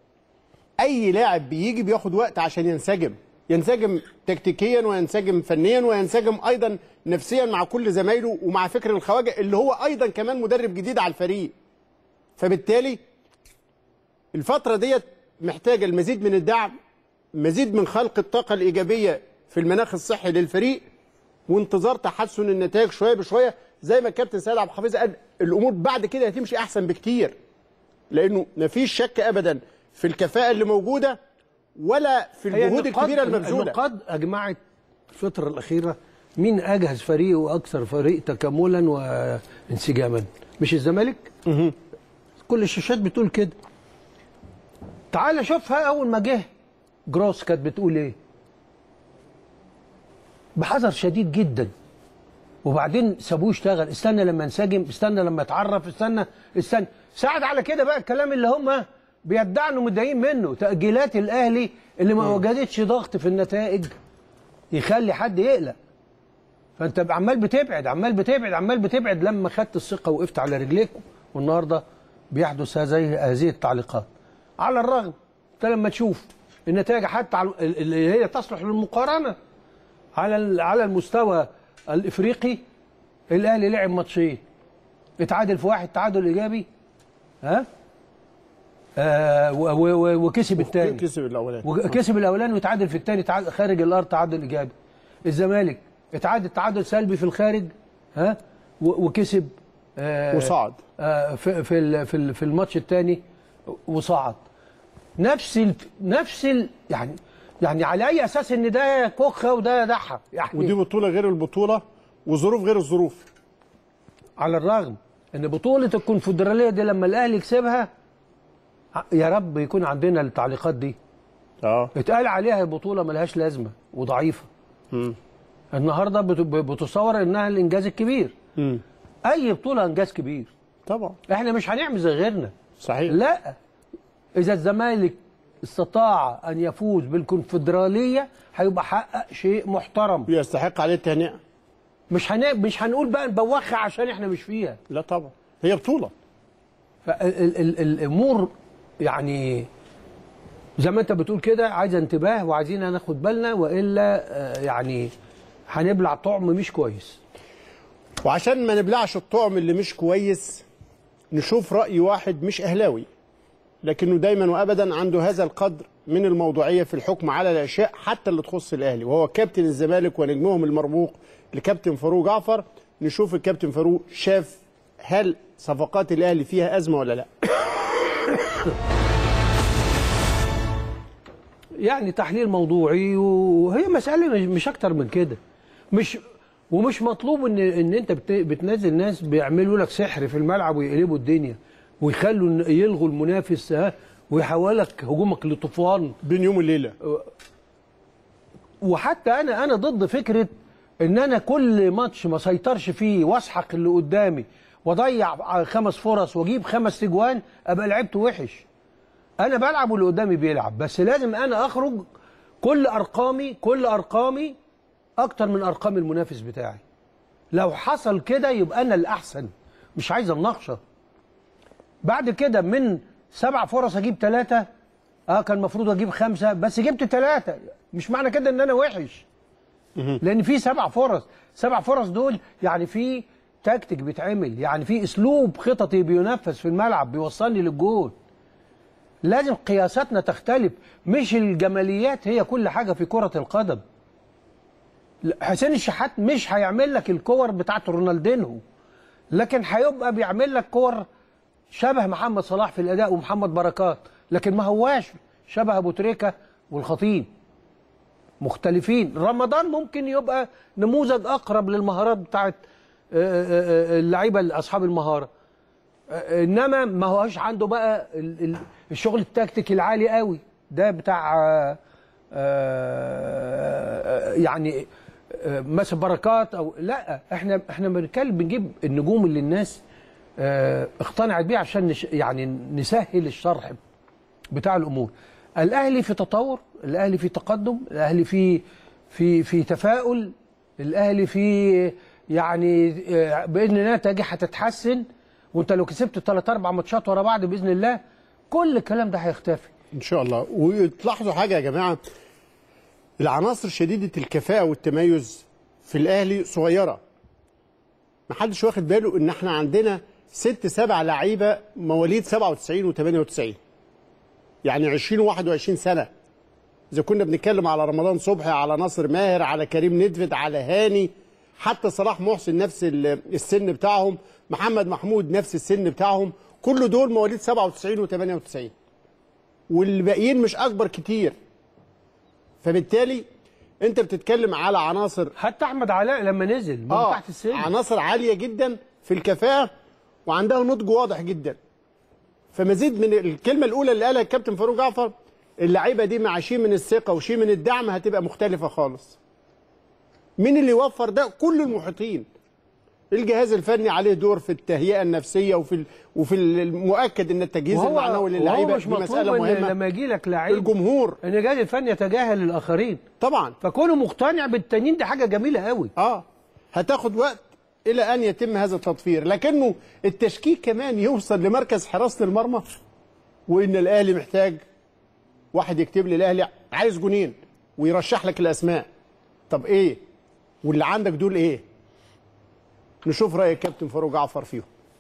اي لاعب بيجي بياخد وقت عشان ينسجم ينسجم تكتيكيا وينسجم فنيا وينسجم ايضا نفسيا مع كل زمايله ومع فكر الخواجه اللي هو ايضا كمان مدرب جديد على الفريق فبالتالي الفتره ديت محتاجه المزيد من الدعم مزيد من خلق الطاقه الايجابيه في المناخ الصحي للفريق وانتظار تحسن النتائج شويه بشويه زي ما الكابتن سيد عبد الحفيظ قال الامور بعد كده هتمشي احسن بكتير لانه مفيش شك ابدا في الكفاءه اللي موجوده ولا في هي الجهود النقاط- الكبيره المبذوله النقاط اجمعت الفتره الاخيره مين اجهز فريق واكثر فريق تكاملا وانسجاما مش الزمالك كل الشاشات بتقول كده تعال شوفها اول ما جه جروس كانت بتقول ايه بحذر شديد جدا وبعدين سابوه يشتغل استنى لما ينسجم استنى لما يتعرف استنى استنى ساعد على كده بقى الكلام اللي هم بيدعوا انه متضايقين منه تاجيلات الاهلي اللي ما وجدتش ضغط في النتائج يخلي حد يقلق فانت عمال بتبعد عمال بتبعد عمال بتبعد لما خدت الثقه وقفت على رجليك والنهارده بيحدث هذه هذه التعليقات على الرغم انت لما تشوف النتائج حتى على- اللي هي تصلح للمقارنه على ال- على المستوى الافريقي الاهلي لعب ماتشين اتعادل في واحد تعادل ايجابي ها آه و- و- و- وكسب الثاني كسب الاولاني وكسب الاولاني وتعادل في الثاني تعادل خارج الارض تعادل ايجابي الزمالك اتعادل تعادل سلبي في الخارج ها و- وكسب آه وصعد آه في في ال- في ال- في الماتش الثاني وصعد نفس ال نفس ال يعني يعني على اي اساس ان ده كوخه وده دحه يعني ودي بطوله غير البطوله وظروف غير الظروف على الرغم ان بطوله الكونفدراليه دي لما الاهلي كسبها ع- يا رب يكون عندنا التعليقات دي اه اتقال عليها بطوله ملهاش لازمه وضعيفه النهارده بت- ب- بتصور انها الانجاز الكبير امم اي بطوله انجاز كبير طبعا احنا مش هنعمل زي غيرنا صحيح لا اذا الزمالك استطاع ان يفوز بالكونفدراليه هيبقى حقق شيء محترم يستحق عليه التهنئه مش هن... مش هنقول بقى نبوخها عشان احنا مش فيها لا طبعا هي بطوله فالامور يعني زي ما انت بتقول كده عايزه انتباه وعايزين ناخد بالنا والا آه، يعني هنبلع طعم مش كويس وعشان ما نبلعش الطعم اللي مش كويس نشوف رأي واحد مش أهلاوي لكنه دايما وأبدا عنده هذا القدر من الموضوعية في الحكم على الأشياء حتى اللي تخص الأهلي وهو كابتن الزمالك ونجمهم المرموق لكابتن فاروق جعفر نشوف الكابتن فاروق شاف هل صفقات الاهلي فيها ازمه ولا لا يعني تحليل موضوعي وهي مسألة مش, مش أكتر من كده مش ومش مطلوب ان ان انت بت- بتنزل ناس بيعملوا لك سحر في الملعب ويقلبوا الدنيا ويخلوا إن- يلغوا المنافس ها ويحولك هجومك لطوفان بين يوم وليله وحتى انا انا ضد فكره ان انا كل ماتش ما سيطرش فيه واسحق اللي قدامي واضيع خمس فرص واجيب خمس تجوان ابقى لعبت وحش انا بلعب واللي قدامي بيلعب بس لازم انا اخرج كل ارقامي كل ارقامي اكتر من ارقام المنافس بتاعي لو حصل كده يبقى انا الاحسن مش عايز مناقشه بعد كده من سبع فرص اجيب ثلاثه اه كان المفروض اجيب خمسه بس جبت ثلاثه مش معنى كده ان انا وحش لان في سبع فرص سبع فرص دول يعني في تكتيك بيتعمل يعني في اسلوب خططي بينفذ في الملعب بيوصلني للجول لازم قياساتنا تختلف مش الجماليات هي كل حاجه في كره القدم لا، حسين الشحات مش هيعمل لك الكور بتاعت رونالدينهو لكن هيبقى بيعمل لك كور شبه محمد صلاح في الاداء ومحمد بركات لكن ما هواش شبه ابو تريكه والخطيب مختلفين رمضان ممكن يبقى نموذج اقرب للمهارات بتاعت آه، آه، آه، اللعيبه اصحاب المهاره آه، انما ما هوش عنده بقى ال- ال- الشغل التكتيكي العالي قوي ده بتاع آه، آه، يعني آه، مثلا بركات او لا احنا احنا بنتكلم بنجيب النجوم اللي الناس آه، اقتنعت بيها عشان نش يعني نسهل الشرح بتاع الامور الاهلي في تطور الاهلي في تقدم الاهلي في في في تفاؤل الاهلي في يعني آه، باذن الله نتائج هتتحسن وانت لو كسبت ثلاث اربع ماتشات ورا بعض باذن الله كل الكلام ده هيختفي ان شاء الله وتلاحظوا حاجه يا جماعه العناصر شديده الكفاءه والتميز في الاهلي صغيره محدش واخد باله ان احنا عندنا ست سبع لعيبه مواليد 97 و98 يعني 20 و21 سنه اذا كنا بنتكلم على رمضان صبحي على ناصر ماهر على كريم ندفد على هاني حتى صلاح محسن نفس ال- السن بتاعهم محمد محمود نفس السن بتاعهم كل دول مواليد 97 و98 والباقيين مش اكبر كتير فبالتالي انت بتتكلم على عناصر حتى احمد علاء لما نزل من اه تحت السن عناصر عاليه جدا في الكفاءه وعندها نضج واضح جدا فمزيد من الكلمه الاولى اللي قالها الكابتن فاروق جعفر اللعيبه دي مع شيء من الثقه وشيء من الدعم هتبقى مختلفه خالص مين اللي يوفر ده كل المحيطين الجهاز الفني عليه دور في التهيئه النفسيه وفي ال... وفي المؤكد ان التجهيز المعنوي للعيبه وهو مش دي مطلوب مساله إن مهمه لما يجي لك لعيب الجمهور ان الجهاز الفني يتجاهل الاخرين طبعا فكونه مقتنع بالتانيين دي حاجه جميله قوي اه هتاخد وقت الى ان يتم هذا التطفير لكنه التشكيك كمان يوصل لمركز حراسه المرمى وان الاهلي محتاج واحد يكتب لي الاهلي عايز جونين ويرشح لك الاسماء طب ايه واللي عندك دول ايه نشوف راي الكابتن فاروق جعفر فيهم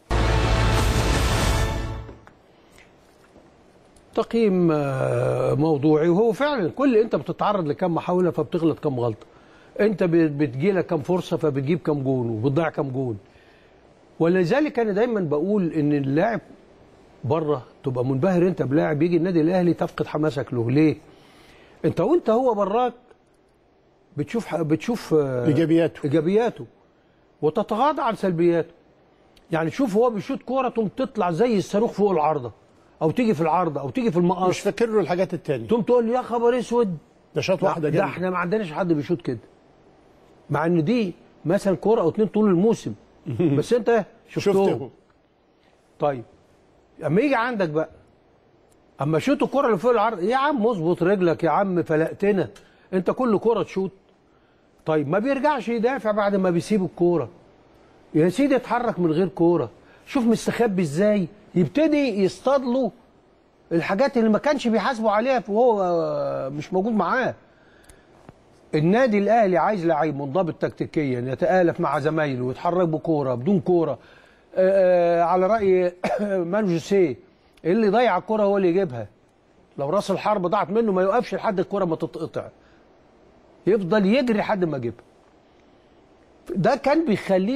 تقييم آه، موضوعي وهو فعلا كل انت بتتعرض لكم محاوله فبتغلط كم غلطه انت بتجي لك كم فرصه فبتجيب كم جون وبتضيع كم جون ولذلك انا دايما بقول ان اللاعب بره تبقى منبهر انت بلاعب يجي النادي الاهلي تفقد حماسك له ليه انت وانت هو براك بتشوف بتشوف آه، ايجابياته ايجابياته وتتغاضى عن سلبياته يعني شوف هو بيشوط كوره تقوم تطلع زي الصاروخ فوق العارضه او تيجي في العارضه او تيجي في مش المقص فاكر له الحاجات التانية تقوم تقول يا خبر اسود ده شاط واحده ده جنب احنا ما عندناش حد بيشوط كده مع ان دي مثلا كوره او اتنين طول الموسم بس انت شفتهم شفته طيب اما يجي عندك بقى اما شوط الكره اللي فوق العرض يا عم اظبط رجلك يا عم فلقتنا انت كل كره تشوط طيب ما بيرجعش يدافع بعد ما بيسيب الكوره يا سيدي اتحرك من غير كوره شوف مستخبي ازاي يبتدي يصطاد له الحاجات اللي ما كانش بيحاسبه عليها وهو مش موجود معاه النادي الاهلي عايز لعيب منضبط تكتيكيا يتالف مع زمايله ويتحرك بكوره بدون كوره آه، على راي مان جوسيه اللي ضيع الكوره هو اللي يجيبها لو راس الحرب ضاعت منه ما يوقفش لحد الكوره ما تتقطع يفضل يجري لحد ما يجيبها ده كان بيخلي لك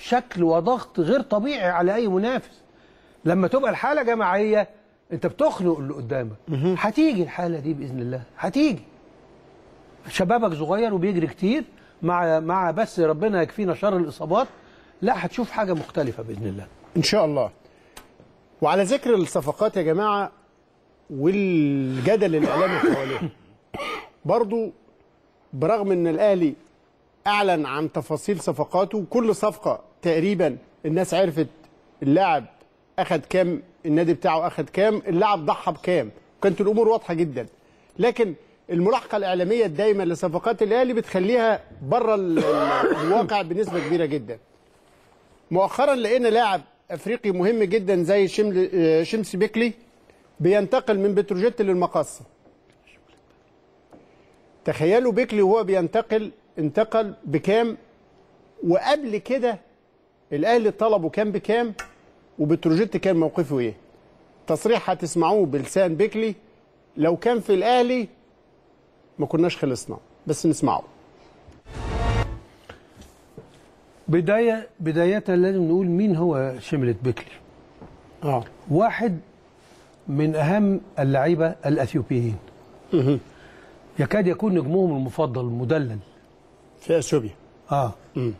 شكل وضغط غير طبيعي على اي منافس لما تبقى الحاله جماعيه انت بتخنق اللي قدامك هتيجي الحاله دي باذن الله هتيجي شبابك صغير وبيجري كتير مع مع بس ربنا يكفينا شر الاصابات لا هتشوف حاجه مختلفه باذن الله ان شاء الله وعلى ذكر الصفقات يا جماعه والجدل الاعلامي حواليها برضو برغم ان الاهلي اعلن عن تفاصيل صفقاته كل صفقه تقريبا الناس عرفت اللاعب اخد كام النادي بتاعه اخد كام اللاعب ضحى بكام كانت الامور واضحه جدا لكن الملاحقه الاعلاميه الدايمه لصفقات الاهلي بتخليها بره ال- ال- الواقع بنسبه كبيره جدا مؤخرا لقينا لاعب افريقي مهم جدا زي شمل آه، شمس بيكلي بينتقل من بتروجيت للمقصه تخيلوا بيكلي وهو بينتقل انتقل بكام وقبل كده الاهلي طلبه كام بكام وبتروجيت كان موقفه ايه تصريح هتسمعوه بلسان بيكلي لو كان في الاهلي ما كناش خلصنا بس نسمعه بدايه بدايه لازم نقول مين هو شملة بيكلي اه واحد من اهم اللعيبه الاثيوبيين يكاد يكون نجمهم المفضل المدلل في اثيوبيا اه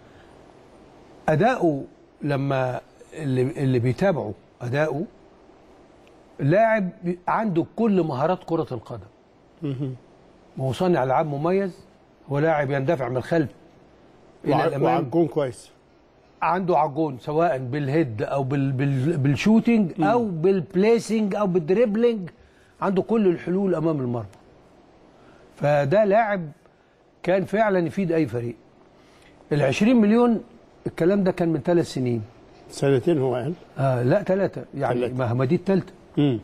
اداؤه لما اللي, اللي بيتابعوا اداؤه لاعب عنده كل مهارات كره القدم هو صانع العاب مميز هو لاعب يندفع من الخلف الى وع- الامام وعجون كويس عنده عجون سواء بالهيد او بال بال بالشوتينج او بالبليسنج او بالدريبلينج عنده كل الحلول امام المرمى فده لاعب كان فعلا يفيد اي فريق ال 20 مليون الكلام ده كان من ثلاث سنين سنتين هو قال آه لا ثلاثة يعني ثلاثة. ما ما دي الثالثة امم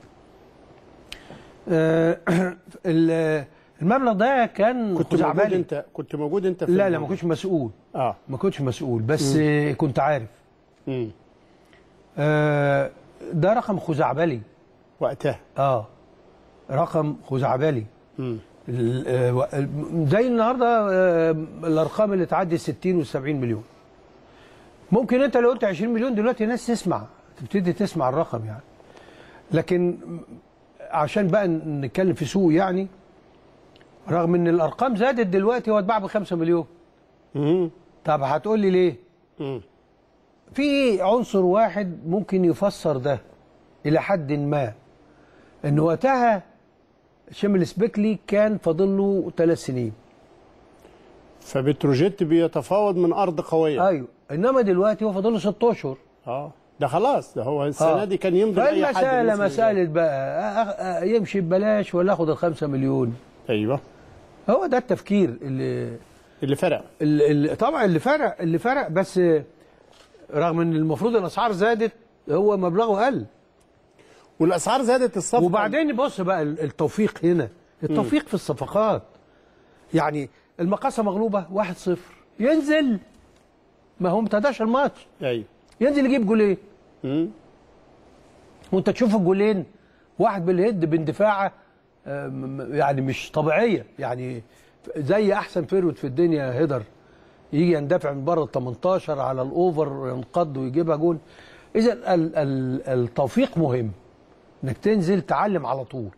آه ال- المبلغ ده كان كنت موجود خزعبلي انت كنت موجود انت في لا لا الموضوع. ما كنتش مسؤول اه ما كنتش مسؤول بس آه كنت عارف امم آه ده رقم خزعبلي وقتها اه رقم خزعبلي امم ال- آه، و- زي النهارده آه، الارقام اللي تعدي ال 60 وال 70 مليون ممكن انت لو قلت 20 مليون دلوقتي الناس تسمع تبتدي تسمع الرقم يعني لكن عشان بقى نتكلم في سوق يعني رغم ان الارقام زادت دلوقتي هو اتباع ب 5 مليون امم طب هتقول لي ليه؟ امم في عنصر واحد ممكن يفسر ده الى حد ما ان وقتها شمل سبيكلي كان فاضل له ثلاث سنين فبتروجيت بيتفاوض من ارض قويه ايوه انما دلوقتي هو فاضل له ست اشهر اه ده خلاص ده هو السنه آه. دي كان يمضي اي حد فالمسألة باسم مسألة بقى أ- أ- يمشي ببلاش ولا اخد الخمسة مليون الأهلي. ايوه هو ده التفكير اللي, اللي فرق اللي اللي- طبعا اللي فرق اللي فرق بس رغم ان المفروض الاسعار زادت هو مبلغه قل والاسعار زادت الصفقه وبعدين بص بقى التوفيق هنا التوفيق في الصفقات يعني المقاصة مغلوبة 1-0 ينزل ما هو مبتداش الماتش ايوه ينزل يجيب جولين امم وانت تشوف الجولين واحد بالهيد باندفاعه آه، م- م- يعني مش طبيعيه يعني زي احسن فيرود في الدنيا هيدر يجي يندفع من بره ال 18 على الاوفر ينقض ويجيبها جول اذا ال- ال- التوفيق مهم انك تنزل تعلم على طول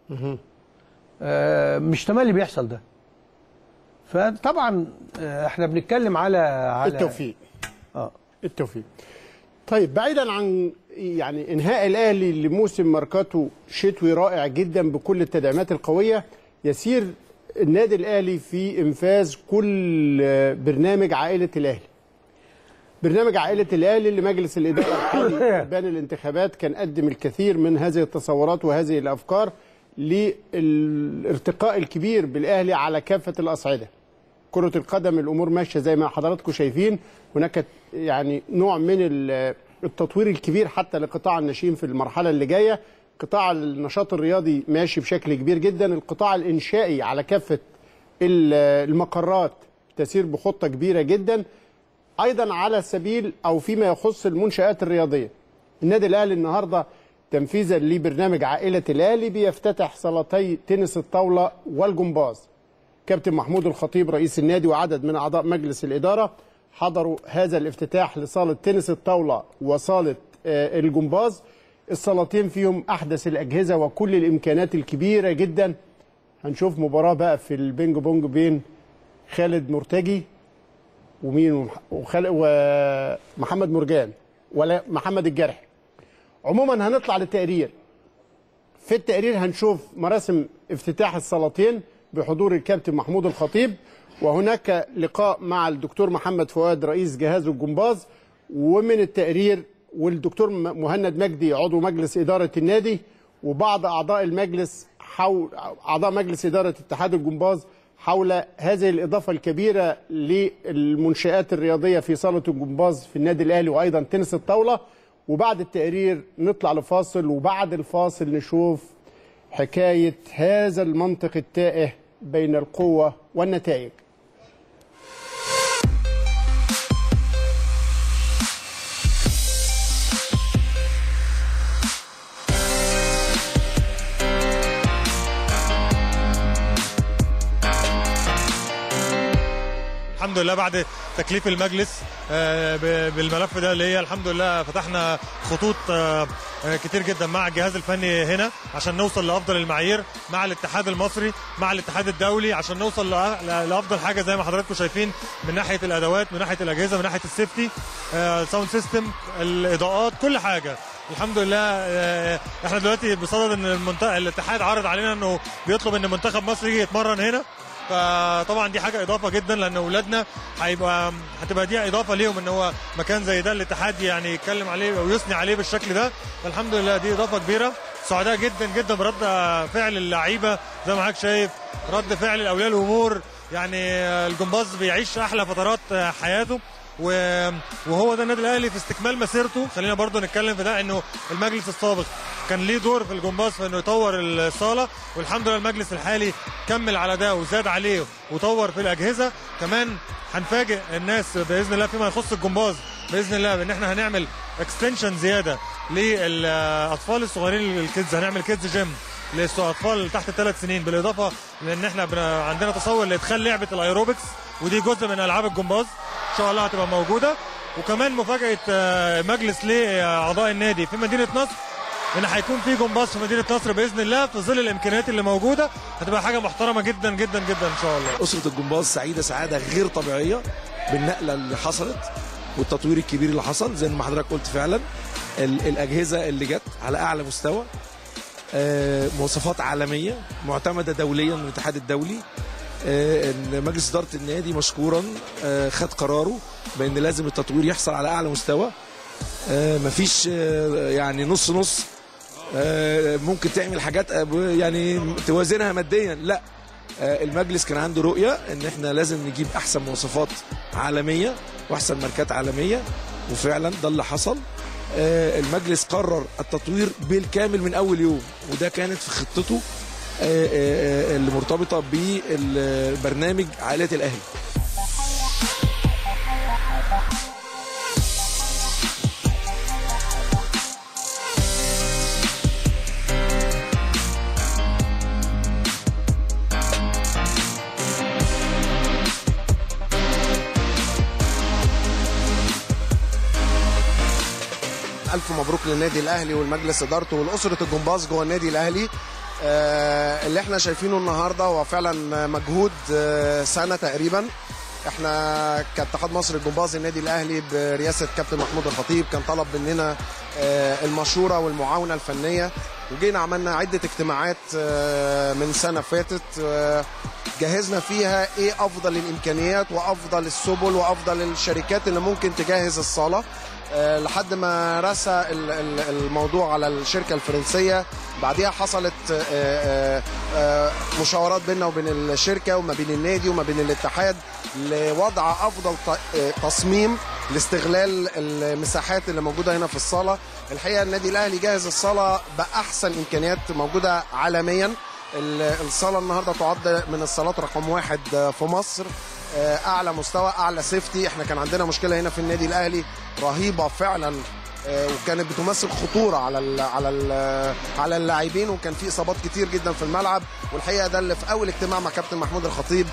آه، مش تملي بيحصل ده فطبعا آه، احنا بنتكلم على على التوفيق اه التوفيق طيب بعيدا عن يعني انهاء الاهلي لموسم ماركاتو شتوي رائع جدا بكل التدعيمات القويه يسير النادي الاهلي في انفاذ كل برنامج عائله الاهلي برنامج عائله الاهلي اللي مجلس الاداره الحالي بان الانتخابات كان قدم الكثير من هذه التصورات وهذه الافكار للارتقاء الكبير بالاهلي على كافه الاصعده كرة القدم الأمور ماشية زي ما حضراتكم شايفين هناك يعني نوع من ال- التطوير الكبير حتى لقطاع الناشئين في المرحلة اللي جاية قطاع النشاط الرياضي ماشي بشكل كبير جدا القطاع الإنشائي على كافة ال- المقرات تسير بخطة كبيرة جدا أيضا على سبيل أو فيما يخص المنشآت الرياضية النادي الأهلي النهاردة تنفيذا لبرنامج عائلة الأهلي بيفتتح صالتي تنس الطاولة والجمباز كابتن محمود الخطيب رئيس النادي وعدد من اعضاء مجلس الاداره حضروا هذا الافتتاح لصالة تنس الطاولة وصالة آه، الجمباز الصالتين فيهم أحدث الأجهزة وكل الإمكانات الكبيرة جدا هنشوف مباراة بقى في البينج بونج بين خالد مرتجي ومين ومح- وخالد ومحمد مرجان ولا محمد الجرح عموما هنطلع للتقرير في التقرير هنشوف مراسم افتتاح الصالتين بحضور الكابتن محمود الخطيب وهناك لقاء مع الدكتور محمد فؤاد رئيس جهاز الجمباز ومن التقرير والدكتور م- مهند مجدي عضو مجلس إدارة النادي وبعض أعضاء المجلس حول أعضاء مجلس إدارة اتحاد الجمباز حول هذه الإضافة الكبيرة للمنشآت الرياضية في صالة الجمباز في النادي الأهلي وأيضا تنس الطاولة وبعد التقرير نطلع لفاصل وبعد الفاصل نشوف حكاية هذا المنطق التائه بين القوة والنتائج الحمد لله بعد تكليف المجلس آه، ب- بالملف ده اللي هي الحمد لله فتحنا خطوط آه، آه، كتير جدا مع الجهاز الفني هنا عشان نوصل لافضل المعايير مع الاتحاد المصري مع الاتحاد الدولي عشان نوصل لأ- ل- لافضل حاجه زي ما حضراتكم شايفين من ناحيه الادوات من ناحيه الاجهزه من ناحيه السيفتي الساوند سيستم الاضاءات كل حاجه الحمد لله آه، احنا دلوقتي بصدد ان المنتخب الاتحاد عرض علينا انه بيطلب ان منتخب مصر يجي يتمرن هنا فطبعا دي حاجه اضافه جدا لان اولادنا هيبقى هتبقى دي اضافه ليهم ان هو مكان زي ده الاتحاد يعني يتكلم عليه او يثني عليه بالشكل ده فالحمد لله دي اضافه كبيره سعداء جدا جدا برد فعل اللعيبه زي ما حضرتك شايف رد فعل اولياء الامور يعني الجمباز بيعيش احلى فترات حياته و- وهو ده النادي الاهلي في استكمال مسيرته خلينا برضو نتكلم في ده انه المجلس السابق كان ليه دور في الجمباز في انه يطور الصاله والحمد لله المجلس الحالي كمل على ده وزاد عليه وطور في الاجهزه كمان هنفاجئ الناس باذن الله فيما يخص الجمباز باذن الله بان احنا هنعمل اكستنشن زياده للاطفال الصغيرين الكيدز هنعمل كيدز جيم للاطفال تحت الثلاث سنين بالاضافه لان احنا بنا عندنا تصور لادخال لعبه الايروبكس ودي جزء من العاب الجمباز ان شاء الله هتبقى موجوده وكمان مفاجاه آه، مجلس لاعضاء النادي في مدينه نصر ان هيكون في جمباز في مدينه نصر باذن الله في ظل الامكانيات اللي موجوده هتبقى حاجه محترمه جدا جدا جدا ان شاء الله أسرة الجمباز سعيدة سعادة غير طبيعية بالنقلة اللي حصلت والتطوير الكبير اللي حصل زي ما حضرتك قلت فعلا ال- الأجهزة اللي جت على أعلى مستوى آه، مواصفات عالمية معتمدة دوليا من الاتحاد الدولي آه، ان مجلس اداره النادي مشكورا آه، خد قراره بان لازم التطوير يحصل على اعلى مستوى آه، مفيش آه، يعني نص نص آه، ممكن تعمل حاجات آه، يعني توازنها ماديا لا آه، المجلس كان عنده رؤيه ان احنا لازم نجيب احسن مواصفات عالميه واحسن ماركات عالميه وفعلا ده اللي حصل آه، المجلس قرر التطوير بالكامل من اول يوم وده كانت في خطته آه، آه، آه، اللي مرتبطه بالبرنامج عائله الاهلي الف مبروك للنادي الاهلي والمجلس ادارته والاسره الجمباز جوه النادي الاهلي آه، اللي احنا شايفينه النهارده هو فعلا مجهود آه، سنه تقريبا احنا كاتحاد مصر الجمباز النادي الاهلي برئاسه كابتن محمود الخطيب كان طلب مننا آه، المشوره والمعاونه الفنيه وجينا عملنا عده اجتماعات آه، من سنه فاتت آه، جهزنا فيها ايه افضل الامكانيات وافضل السبل وافضل الشركات اللي ممكن تجهز الصاله آه، لحد ما رسى ال- ال- الموضوع على الشركه الفرنسيه بعديها حصلت آه، آه، آه، مشاورات بيننا وبين الشركه وما بين النادي وما بين الاتحاد لوضع افضل ت- آه، تصميم لاستغلال المساحات اللي موجوده هنا في الصاله الحقيقه النادي الاهلي جهز الصاله باحسن امكانيات موجوده عالميا ال- الصاله النهارده تعد من الصالات رقم واحد آه، في مصر آه، اعلى مستوى اعلى سيفتي احنا كان عندنا مشكله هنا في النادي الاهلي رهيبه فعلا آه، وكانت بتمثل خطوره على ال على ال على اللاعبين وكان في اصابات كتير جدا في الملعب والحقيقه ده اللي في اول اجتماع مع كابتن محمود الخطيب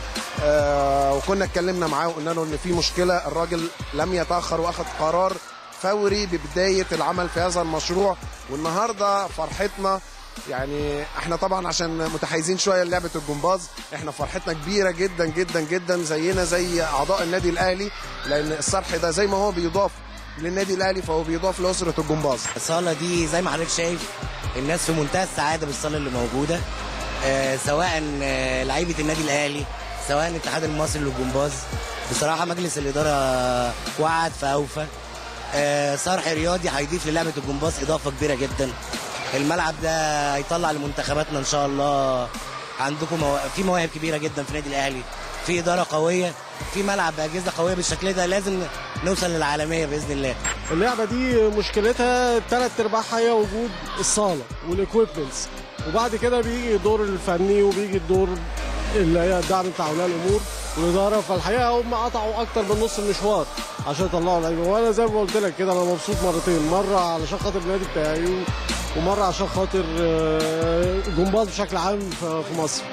آه، وكنا اتكلمنا معاه وقلنا له ان في مشكله الراجل لم يتاخر واخد قرار فوري ببدايه العمل في هذا المشروع والنهارده فرحتنا يعني احنا طبعا عشان متحيزين شويه للعبه الجمباز احنا فرحتنا كبيره جدا جدا جدا زينا زي اعضاء النادي الاهلي لان الصرح ده زي ما هو بيضاف للنادي الاهلي فهو بيضاف لاسره الجمباز الصاله دي زي ما حضرتك شايف الناس في منتهى السعاده بالصاله اللي موجوده آه، سواء آه، لعيبه النادي الاهلي سواء الاتحاد المصري للجمباز بصراحه مجلس الاداره وعد فاوفى آه، صرح رياضي هيضيف للعبه الجمباز اضافه كبيره جدا الملعب ده هيطلع لمنتخباتنا ان شاء الله عندكم مو... في مواهب كبيره جدا في النادي الاهلي في اداره قويه في ملعب باجهزه قويه بالشكل ده لازم نوصل للعالميه باذن الله اللعبه دي مشكلتها ثلاث ارباعها هي وجود الصاله والاكويبمنتس وبعد كده بيجي الدور الفني وبيجي الدور اللي هي الدعم بتاع اولياء الامور والاداره فالحقيقه هم قطعوا اكتر من نص المشوار عشان يطلعوا لعيبه وانا زي ما قلت لك كده انا مبسوط مرتين مره علشان خاطر النادي بتاعي و- ومره عشان خاطر آه، الجمباز بشكل عام في في مصر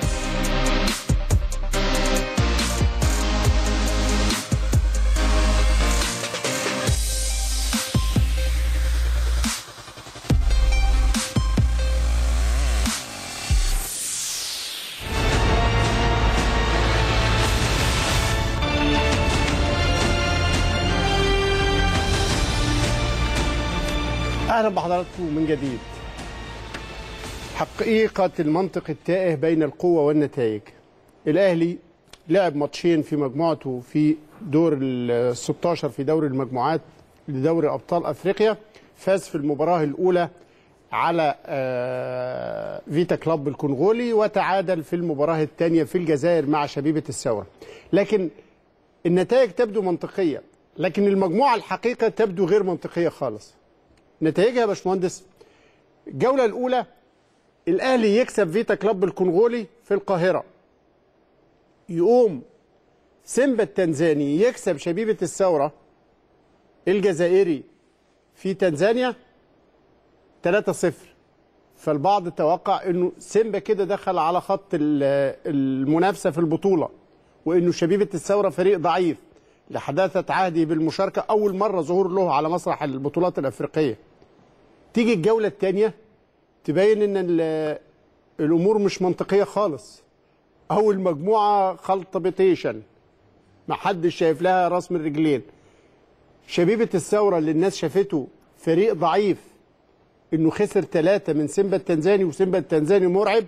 اهلا بحضراتكم من جديد حقيقة المنطق التائه بين القوة والنتائج الأهلي لعب ماتشين في مجموعته في دور ال 16 في دوري المجموعات لدوري أبطال أفريقيا فاز في المباراة الأولى على آه، فيتا كلوب الكونغولي وتعادل في المباراة الثانية في الجزائر مع شبيبة الثورة لكن النتائج تبدو منطقية لكن المجموعة الحقيقة تبدو غير منطقية خالص نتائجها يا باشمهندس الجولة الأولى الأهلي يكسب فيتا كلوب الكونغولي في القاهرة يقوم سيمبا التنزاني يكسب شبيبة الثورة الجزائري في تنزانيا 3-0 فالبعض توقع انه سيمبا كده دخل على خط ال- المنافسه في البطوله وانه شبيبه الثوره فريق ضعيف لحداثه عهده بالمشاركه اول مره ظهور له على مسرح البطولات الافريقيه تيجي الجوله الثانيه تبين ان ال- الامور مش منطقيه خالص اول مجموعه خلطه بيتيشن ما حدش شايف لها راس من رجلين شبيبه الثوره اللي الناس شافته فريق ضعيف انه خسر ثلاثة من سيمبا التنزاني وسيمبا التنزاني مرعب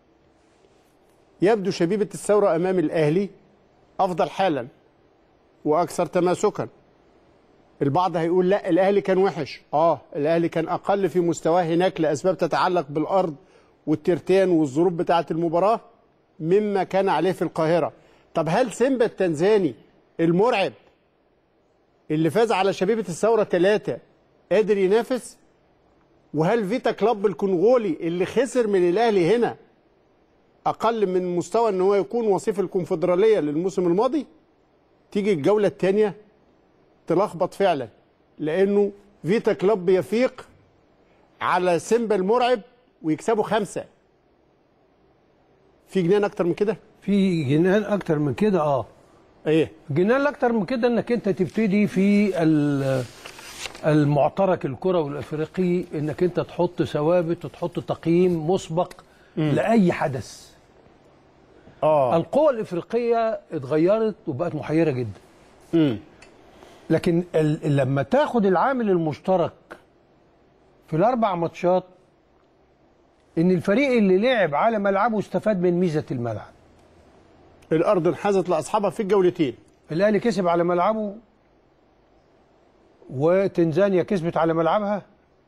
يبدو شبيبة الثورة امام الاهلي افضل حالا واكثر تماسكا البعض هيقول لا الاهلي كان وحش اه الاهلي كان اقل في مستواه هناك لاسباب تتعلق بالارض والترتان والظروف بتاعه المباراه مما كان عليه في القاهره طب هل سيمبا التنزاني المرعب اللي فاز على شبيبه الثوره ثلاثة قادر ينافس وهل فيتا كلوب الكونغولي اللي خسر من الاهلي هنا اقل من مستوى ان هو يكون وصيف الكونفدراليه للموسم الماضي تيجي الجوله الثانيه تلخبط فعلا لانه فيتا كلوب يفيق على سيمبا المرعب ويكسبوا خمسه في جنان اكتر من كده في جنان اكتر من كده اه ايه جنان اكتر من كده انك انت تبتدي في ال- المعترك الكروي الافريقي انك انت تحط ثوابت وتحط تقييم مسبق لاي حدث اه القوى الافريقيه اتغيرت وبقت محيره جدا امم لكن ال- لما تاخد العامل المشترك في الاربع ماتشات ان الفريق اللي لعب على ملعبه استفاد من ميزه الملعب الارض انحازت لاصحابها في الجولتين الاهلي كسب على ملعبه وتنزانيا كسبت على ملعبها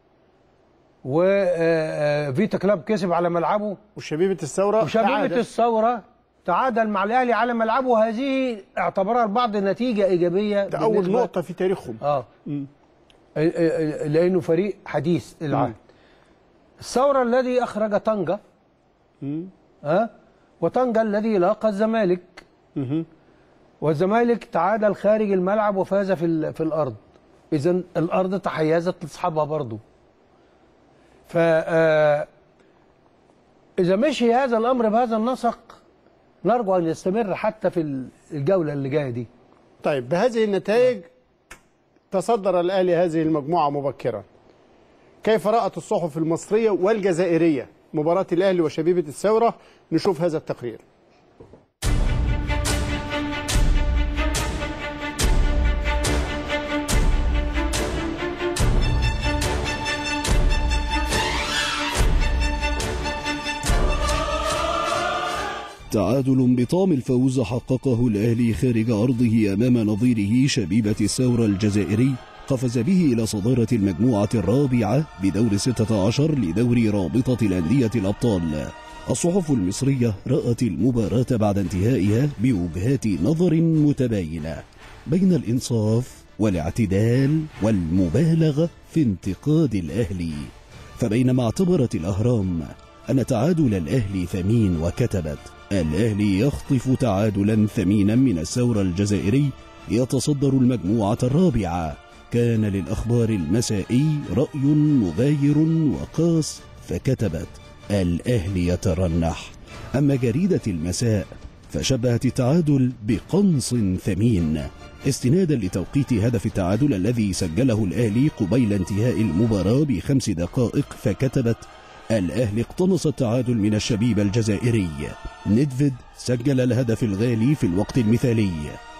وفيتا كلاب كسب على ملعبه وشبيبه الثوره وشبيبه تعادل. الثوره تعادل مع الاهلي على ملعبه وهذه اعتبرها البعض نتيجه ايجابيه ده اول بالنسبة- نقطه في تاريخهم اه لانه فريق حديث العهد الثوره الذي اخرج طنجه ها وطنجه الذي لاقى الزمالك والزمالك تعادل خارج الملعب وفاز في ال- في الارض اذا الارض تحيزت لاصحابها برضه ف آه، اذا مشي هذا الامر بهذا النسق نرجو ان يستمر حتى في الجوله اللي جايه دي طيب بهذه النتائج تصدر الاهلي هذه المجموعه مبكرا كيف رأت الصحف المصريه والجزائريه مباراه الاهلي وشبيبه الثوره نشوف هذا التقرير تعادل بطعم الفوز حققه الأهلي خارج أرضه أمام نظيره شبيبة الثورة الجزائري قفز به إلى صدارة المجموعة الرابعة بدور 16 لدور رابطة الأندية الأبطال الصحف المصرية رأت المباراة بعد انتهائها بوجهات نظر متباينة بين الإنصاف والاعتدال والمبالغة في انتقاد الأهلي فبينما اعتبرت الأهرام أن تعادل الأهلي ثمين وكتبت الأهلي يخطف تعادلا ثمينا من الثورة الجزائري يتصدر المجموعة الرابعة كان للأخبار المسائي رأي مغاير وقاس فكتبت الأهلي يترنح أما جريدة المساء فشبهت التعادل بقنص ثمين استنادا لتوقيت هدف التعادل الذي سجله الأهلي قبيل انتهاء المباراة بخمس دقائق فكتبت الأهلي اقتنص التعادل من الشبيب الجزائري ندفيد سجل الهدف الغالي في الوقت المثالي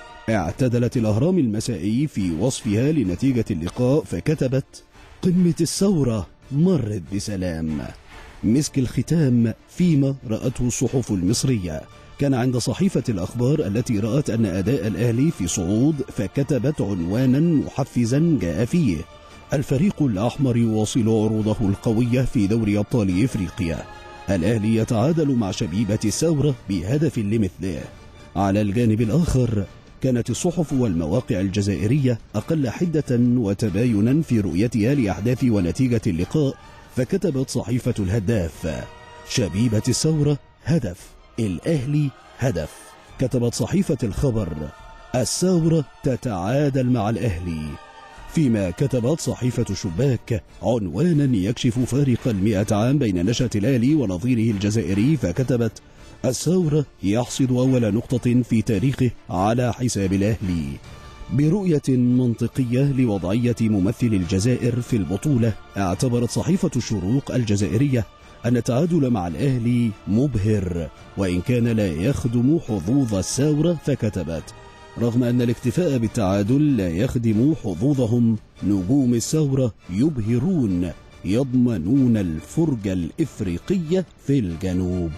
اعتدلت الأهرام المسائي في وصفها لنتيجة اللقاء فكتبت قمة الثورة مرت بسلام مسك الختام فيما رأته الصحف المصرية كان عند صحيفة الأخبار التي رأت أن أداء الأهلي في صعود فكتبت عنوانا محفزا جاء فيه الفريق الأحمر يواصل عروضه القوية في دوري أبطال إفريقيا الأهلي يتعادل مع شبيبة الثورة بهدف لمثله على الجانب الآخر كانت الصحف والمواقع الجزائرية أقل حدة وتباينا في رؤيتها لأحداث ونتيجة اللقاء فكتبت صحيفة الهداف شبيبة الثورة هدف الأهلي هدف كتبت صحيفة الخبر الثورة تتعادل مع الأهلي فيما كتبت صحيفة شباك عنوانا يكشف فارق المئة عام بين نشأة الأهلي ونظيره الجزائري فكتبت الثورة يحصد أول نقطة في تاريخه على حساب الأهلي برؤية منطقية لوضعية ممثل الجزائر في البطولة اعتبرت صحيفة الشروق الجزائرية أن التعادل مع الأهلي مبهر وإن كان لا يخدم حظوظ الثورة فكتبت رغم أن الاكتفاء بالتعادل لا يخدم حظوظهم نجوم الثورة يبهرون يضمنون الفرجة الإفريقية في الجنوب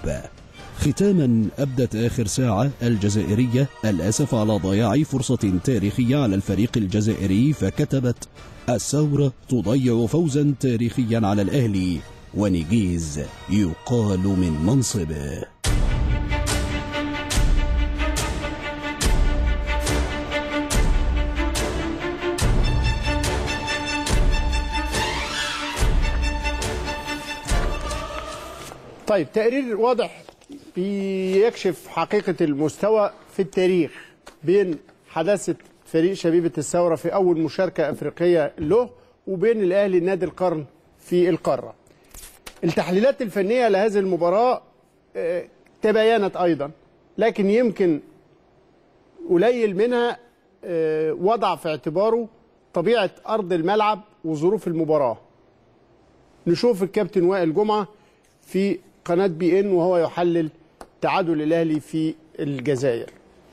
ختاما أبدت آخر ساعة الجزائرية الأسف على ضياع فرصة تاريخية على الفريق الجزائري فكتبت الثورة تضيع فوزا تاريخيا على الأهلي ونجيز يقال من منصبه طيب تقرير واضح بيكشف حقيقة المستوى في التاريخ بين حداثة فريق شبيبة الثورة في أول مشاركة أفريقية له وبين الأهلي نادي القرن في القارة التحليلات الفنية لهذه المباراة آه، تباينت أيضا لكن يمكن قليل منها آه، وضع في اعتباره طبيعة أرض الملعب وظروف المباراة نشوف الكابتن وائل جمعة في قناة بي إن وهو يحلل تعادل الأهلي في الجزائر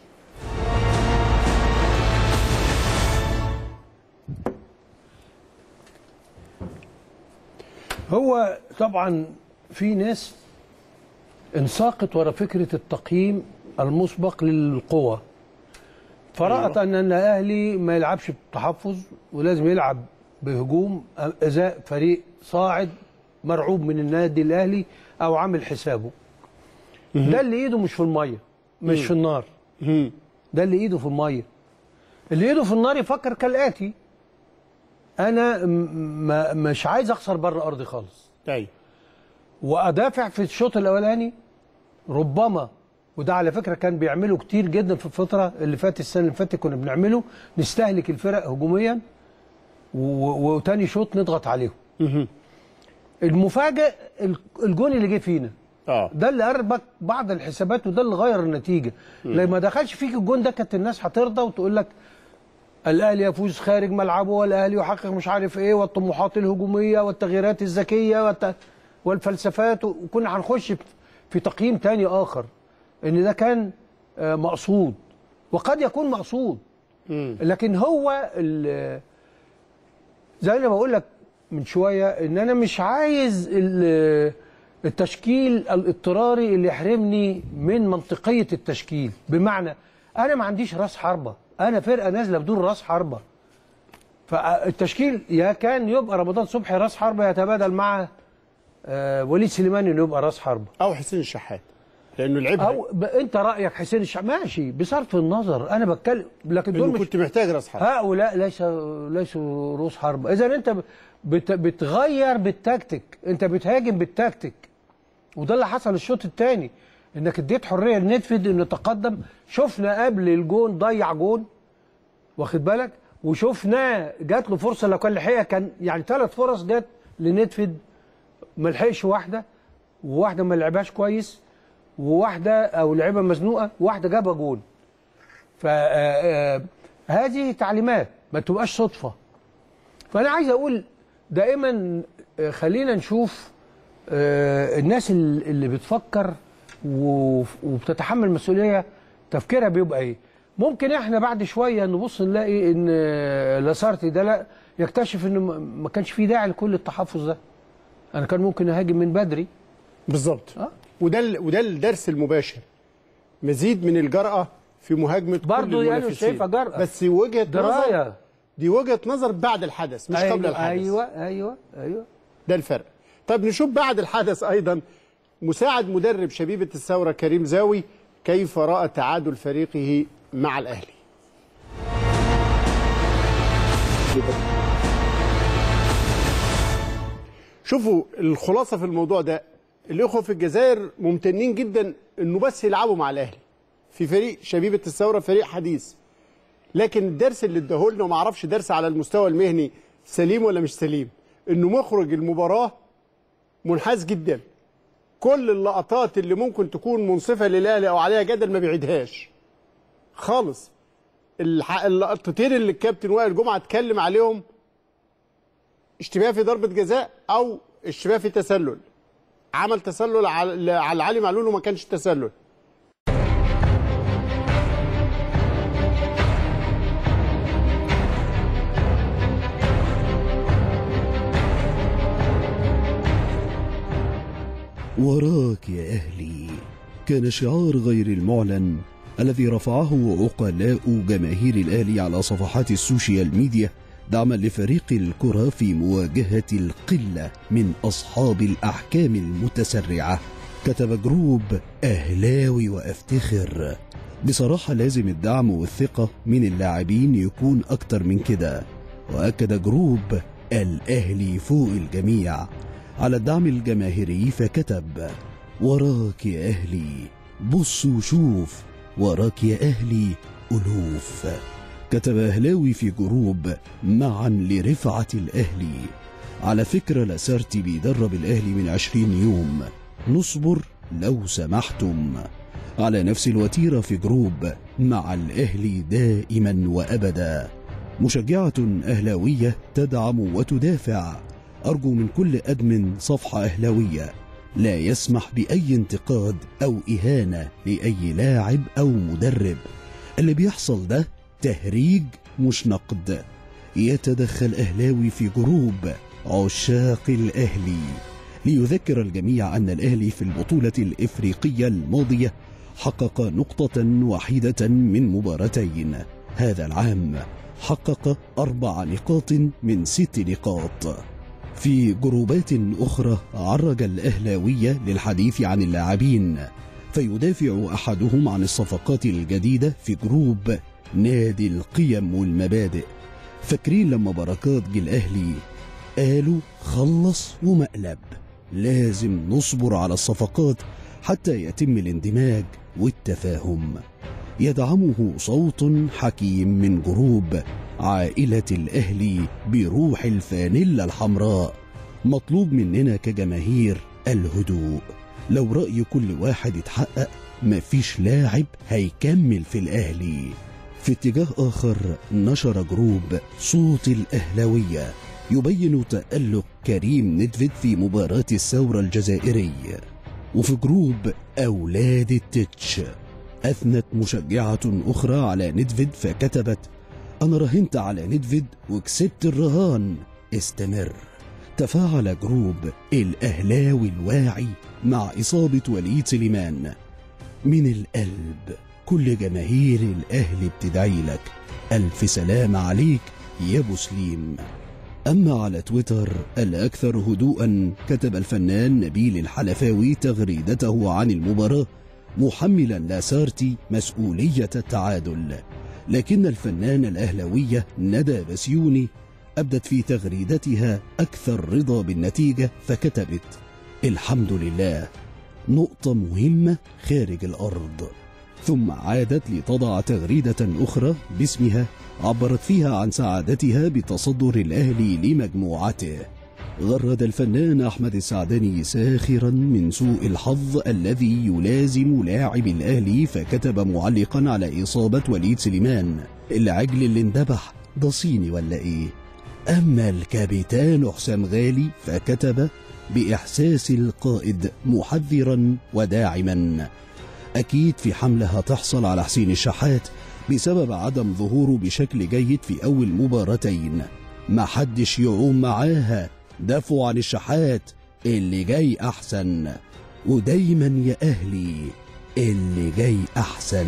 هو طبعا في ناس انساقت ورا فكره التقييم المسبق للقوى فرأت ان الاهلي ما يلعبش بتحفظ ولازم يلعب بهجوم ازاء فريق صاعد مرعوب من النادي الاهلي او عامل حسابه ده اللي ايده مش في الميه مش في النار ده اللي ايده في الميه اللي ايده في النار يفكر كالاتي انا م- ما مش عايز اخسر بره ارضي خالص أيوة وادافع في الشوط الاولاني ربما وده على فكره كان بيعمله كتير جدا في الفتره اللي فاتت السنه اللي فاتت كنا بنعمله نستهلك الفرق هجوميا و- وتاني شوط نضغط عليهم المفاجئ ال- الجون اللي جه فينا اه ده اللي قربك بعض الحسابات وده اللي غير النتيجه لما ما دخلش فيك الجون ده كانت الناس هترضى وتقول لك الاهلي يفوز خارج ملعبه والاهلي يحقق مش عارف ايه والطموحات الهجوميه والتغييرات الذكيه والت... والفلسفات وكنا هنخش في- في تقييم تاني اخر ان ده كان آه، مقصود وقد يكون مقصود لكن هو ال- زي ما بقول لك من شويه ان انا مش عايز ال- التشكيل الاضطراري اللي يحرمني من منطقيه التشكيل بمعنى انا ما عنديش راس حربه انا فرقه نازله بدون راس حربه فالتشكيل يا كان يبقى رمضان صبحي راس حربه يتبادل مع آه، وليد سليمان انه يبقى راس حربه او حسين الشحات لانه لعبها او ب... انت رايك حسين الشع ماشي بصرف النظر انا بتكلم لكن دول انه مش كنت محتاج راس حرب هؤلاء ليس ليسوا رؤوس حرب اذا انت بت... بتغير بالتكتيك انت بتهاجم بالتكتيك وده اللي حصل الشوط الثاني انك اديت حريه لنتفد انه يتقدم شفنا قبل الجون ضيع جون واخد بالك وشفناه جات له فرصه لو كان لحقها كان يعني ثلاث فرص جت لنتفد ما لحقش واحده وواحده ما لعبهاش كويس وواحده او لعبها مزنوقه وواحده جابها جون فهذه تعليمات ما تبقاش صدفه فانا عايز اقول دائما آه، خلينا نشوف آه، الناس ال- اللي بتفكر و- وبتتحمل مسؤوليه تفكيرها بيبقى ايه ممكن احنا بعد شويه نبص نلاقي ان آه، لاسارتي ده لا يكتشف انه ما- ما كانش فيه داعي لكل التحفظ ده انا كان ممكن اهاجم من بدري بالظبط آه. وده ال- وده الدرس المباشر مزيد من الجرأة في مهاجمة برضه كل يعني المنافسين مش شايفها جرأة. بس وجهة نظر درايه دي وجهة نظر بعد الحدث مش قبل أيوة الحدث ايوه ايوه ايوه ده الفرق طيب نشوف بعد الحدث ايضا مساعد مدرب شبيبة الثورة كريم زاوي كيف رأى تعادل فريقه مع الأهلي شوفوا الخلاصة في الموضوع ده الإخوة في الجزائر ممتنين جدا إنه بس يلعبوا مع الأهلي في فريق شبيبة الثورة فريق حديث لكن الدرس اللي اداهولنا وما اعرفش درس على المستوى المهني سليم ولا مش سليم انه مخرج المباراه منحاز جدا كل اللقطات اللي ممكن تكون منصفه للاهلي او عليها جدل ما بيعيدهاش خالص الح- اللقطتين اللي الكابتن وائل جمعه اتكلم عليهم اشتباه في ضربه جزاء او اشتباه في تسلل عمل تسلل على على علي معلول وما كانش تسلل وراك يا أهلي كان شعار غير المعلن الذي رفعه عقلاء جماهير الأهلي على صفحات السوشيال ميديا دعما لفريق الكرة في مواجهة القلة من أصحاب الأحكام المتسرعة كتب جروب أهلاوي وأفتخر بصراحة لازم الدعم والثقة من اللاعبين يكون أكتر من كده وأكد جروب الأهلي فوق الجميع على الدعم الجماهيري فكتب وراك يا أهلي بص وشوف وراك يا أهلي ألوف كتب أهلاوي في جروب معا لرفعة الأهلي على فكرة لاسارتي بيدرب الأهلي من عشرين يوم نصبر لو سمحتم على نفس الوتيرة في جروب مع الأهلي دائما وأبدا مشجعة أهلاوية تدعم وتدافع أرجو من كل أدمن صفحة أهلاوية لا يسمح بأي انتقاد أو إهانة لأي لاعب أو مدرب اللي بيحصل ده تهريج مش نقد يتدخل أهلاوي في جروب عشاق الأهلي ليذكر الجميع أن الأهلي في البطولة الإفريقية الماضية حقق نقطة وحيدة من مباراتين هذا العام حقق أربع نقاط من ست نقاط في جروبات أخرى عرج الأهلاوية للحديث عن اللاعبين فيدافع أحدهم عن الصفقات الجديدة في جروب نادي القيم والمبادئ فاكرين لما بركات جه الأهلي قالوا خلص ومقلب لازم نصبر على الصفقات حتى يتم الاندماج والتفاهم يدعمه صوت حكيم من جروب عائلة الأهلي بروح الفانيلا الحمراء مطلوب مننا كجماهير الهدوء لو رأي كل واحد اتحقق مفيش لاعب هيكمل في الأهلي في اتجاه آخر نشر جروب صوت الأهلوية يبين تألق كريم ندفد في مباراة الثورة الجزائري وفي جروب أولاد التتش أثنت مشجعة أخرى على ندفد فكتبت أنا راهنت على ندفد وكسبت الرهان استمر تفاعل جروب الأهلاوي الواعي مع إصابة وليد سليمان من القلب كل جماهير الأهل بتدعي لك ألف سلام عليك يا أبو سليم أما على تويتر الأكثر هدوءا كتب الفنان نبيل الحلفاوي تغريدته عن المباراة محملا لاسارتي مسؤولية التعادل لكن الفنان الأهلوية ندى بسيوني أبدت في تغريدتها أكثر رضا بالنتيجة فكتبت الحمد لله نقطة مهمة خارج الأرض ثم عادت لتضع تغريدة أخرى باسمها عبرت فيها عن سعادتها بتصدر الأهلي لمجموعته غرد الفنان أحمد السعدني ساخرا من سوء الحظ الذي يلازم لاعب الأهلي فكتب معلقا على إصابة وليد سليمان العجل اللي اندبح ده صيني ولا إيه أما الكابتن حسام غالي فكتب بإحساس القائد محذرا وداعما أكيد في حملة هتحصل على حسين الشحات بسبب عدم ظهوره بشكل جيد في أول مباراتين محدش يعوم معاها دافعوا عن الشحات اللي جاي أحسن ودايما يا أهلي اللي جاي أحسن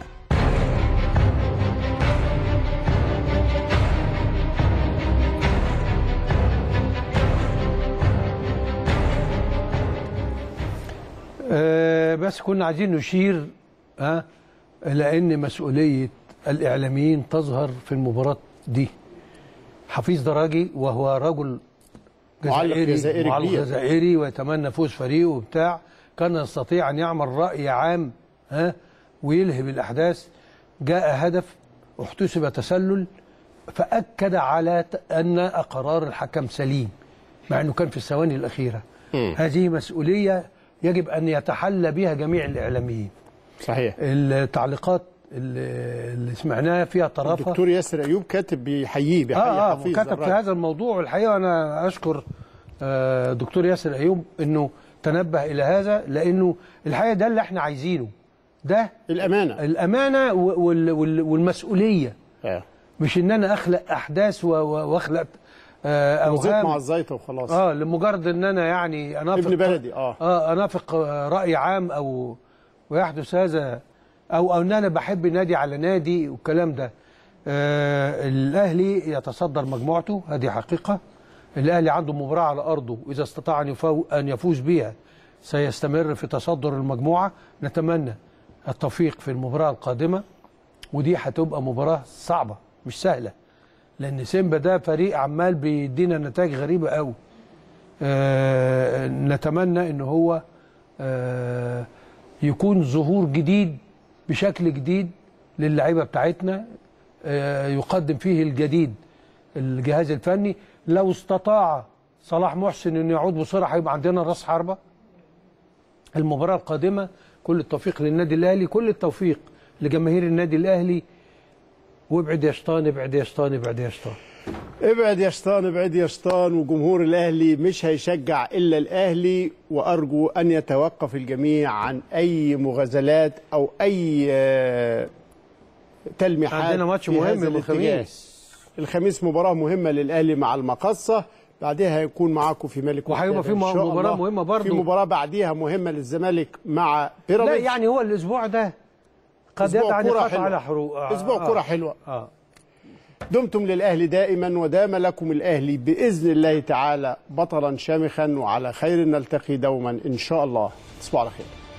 آه، بس كنا عايزين نشير ها الى ان مسؤوليه الاعلاميين تظهر في المباراه دي حفيظ دراجي وهو رجل معلق جزائري معلق كبير. جزائري ويتمنى فوز فريقه وبتاع كان يستطيع ان يعمل راي عام ها ويلهب الاحداث جاء هدف احتسب تسلل فاكد على ت- ان قرار الحكم سليم مع انه كان في الثواني الاخيره هذه مسؤوليه يجب ان يتحلى بها جميع الاعلاميين صحيح التعليقات اللي اللي سمعناها فيها طرافه الدكتور ياسر ايوب كاتب بيحييه بيحيي اه اه حفيظ كتب في الراجل. هذا الموضوع والحقيقه انا اشكر آه دكتور ياسر ايوب انه تنبه الى هذا لانه الحقيقه ده اللي احنا عايزينه ده الامانه الامانه و- وال وال والمسؤوليه آه. مش ان انا اخلق احداث و- و- واخلق آه وزيت مع اوهام الزيطه وخلاص اه لمجرد ان انا يعني انافق ابن بلدي اه اه انافق آه، راي عام او ويحدث هذا او او ان انا بحب نادي على نادي والكلام ده آه الاهلي يتصدر مجموعته هذه حقيقه الاهلي عنده مباراه على ارضه واذا استطاع ان يفو ان يفوز بها سيستمر في تصدر المجموعه نتمنى التوفيق في المباراه القادمه ودي هتبقى مباراه صعبه مش سهله لان سيمبا ده فريق عمال بيدينا نتائج غريبه قوي آه، نتمنى ان هو آه، يكون ظهور جديد بشكل جديد للعيبه بتاعتنا آه، يقدم فيه الجديد الجهاز الفني لو استطاع صلاح محسن انه يعود بسرعه هيبقى عندنا راس حربه المباراه القادمه كل التوفيق للنادي الاهلي كل التوفيق لجماهير النادي الاهلي وابعد يا شيطان ابعد يا شيطان ابعد يا شيطان ابعد يا شيطان ابعد يا شيطان وجمهور الاهلي مش هيشجع الا الاهلي وارجو ان يتوقف الجميع عن اي مغازلات او اي آه، تلميحات عندنا ماتش في مهم هذا يوم الاتجاه. الخميس. الخميس مباراه مهمه للاهلي مع المقصه بعدها هيكون معاكم في ملك وهيبقى في إن شاء مباراة الله. مهمة برضو. في مباراه بعديها مهمه للزمالك مع لا بيراميدز يعني هو الاسبوع ده قد أسبوع يدعى كرة نقاط حلوة. على حروق آه، اسبوع آه. كره حلوه اه دمتم للأهلي دائما ودام لكم الأهلي بإذن الله تعالى بطلا شامخا وعلى خير نلتقي دوما إن شاء الله تصبحوا على خير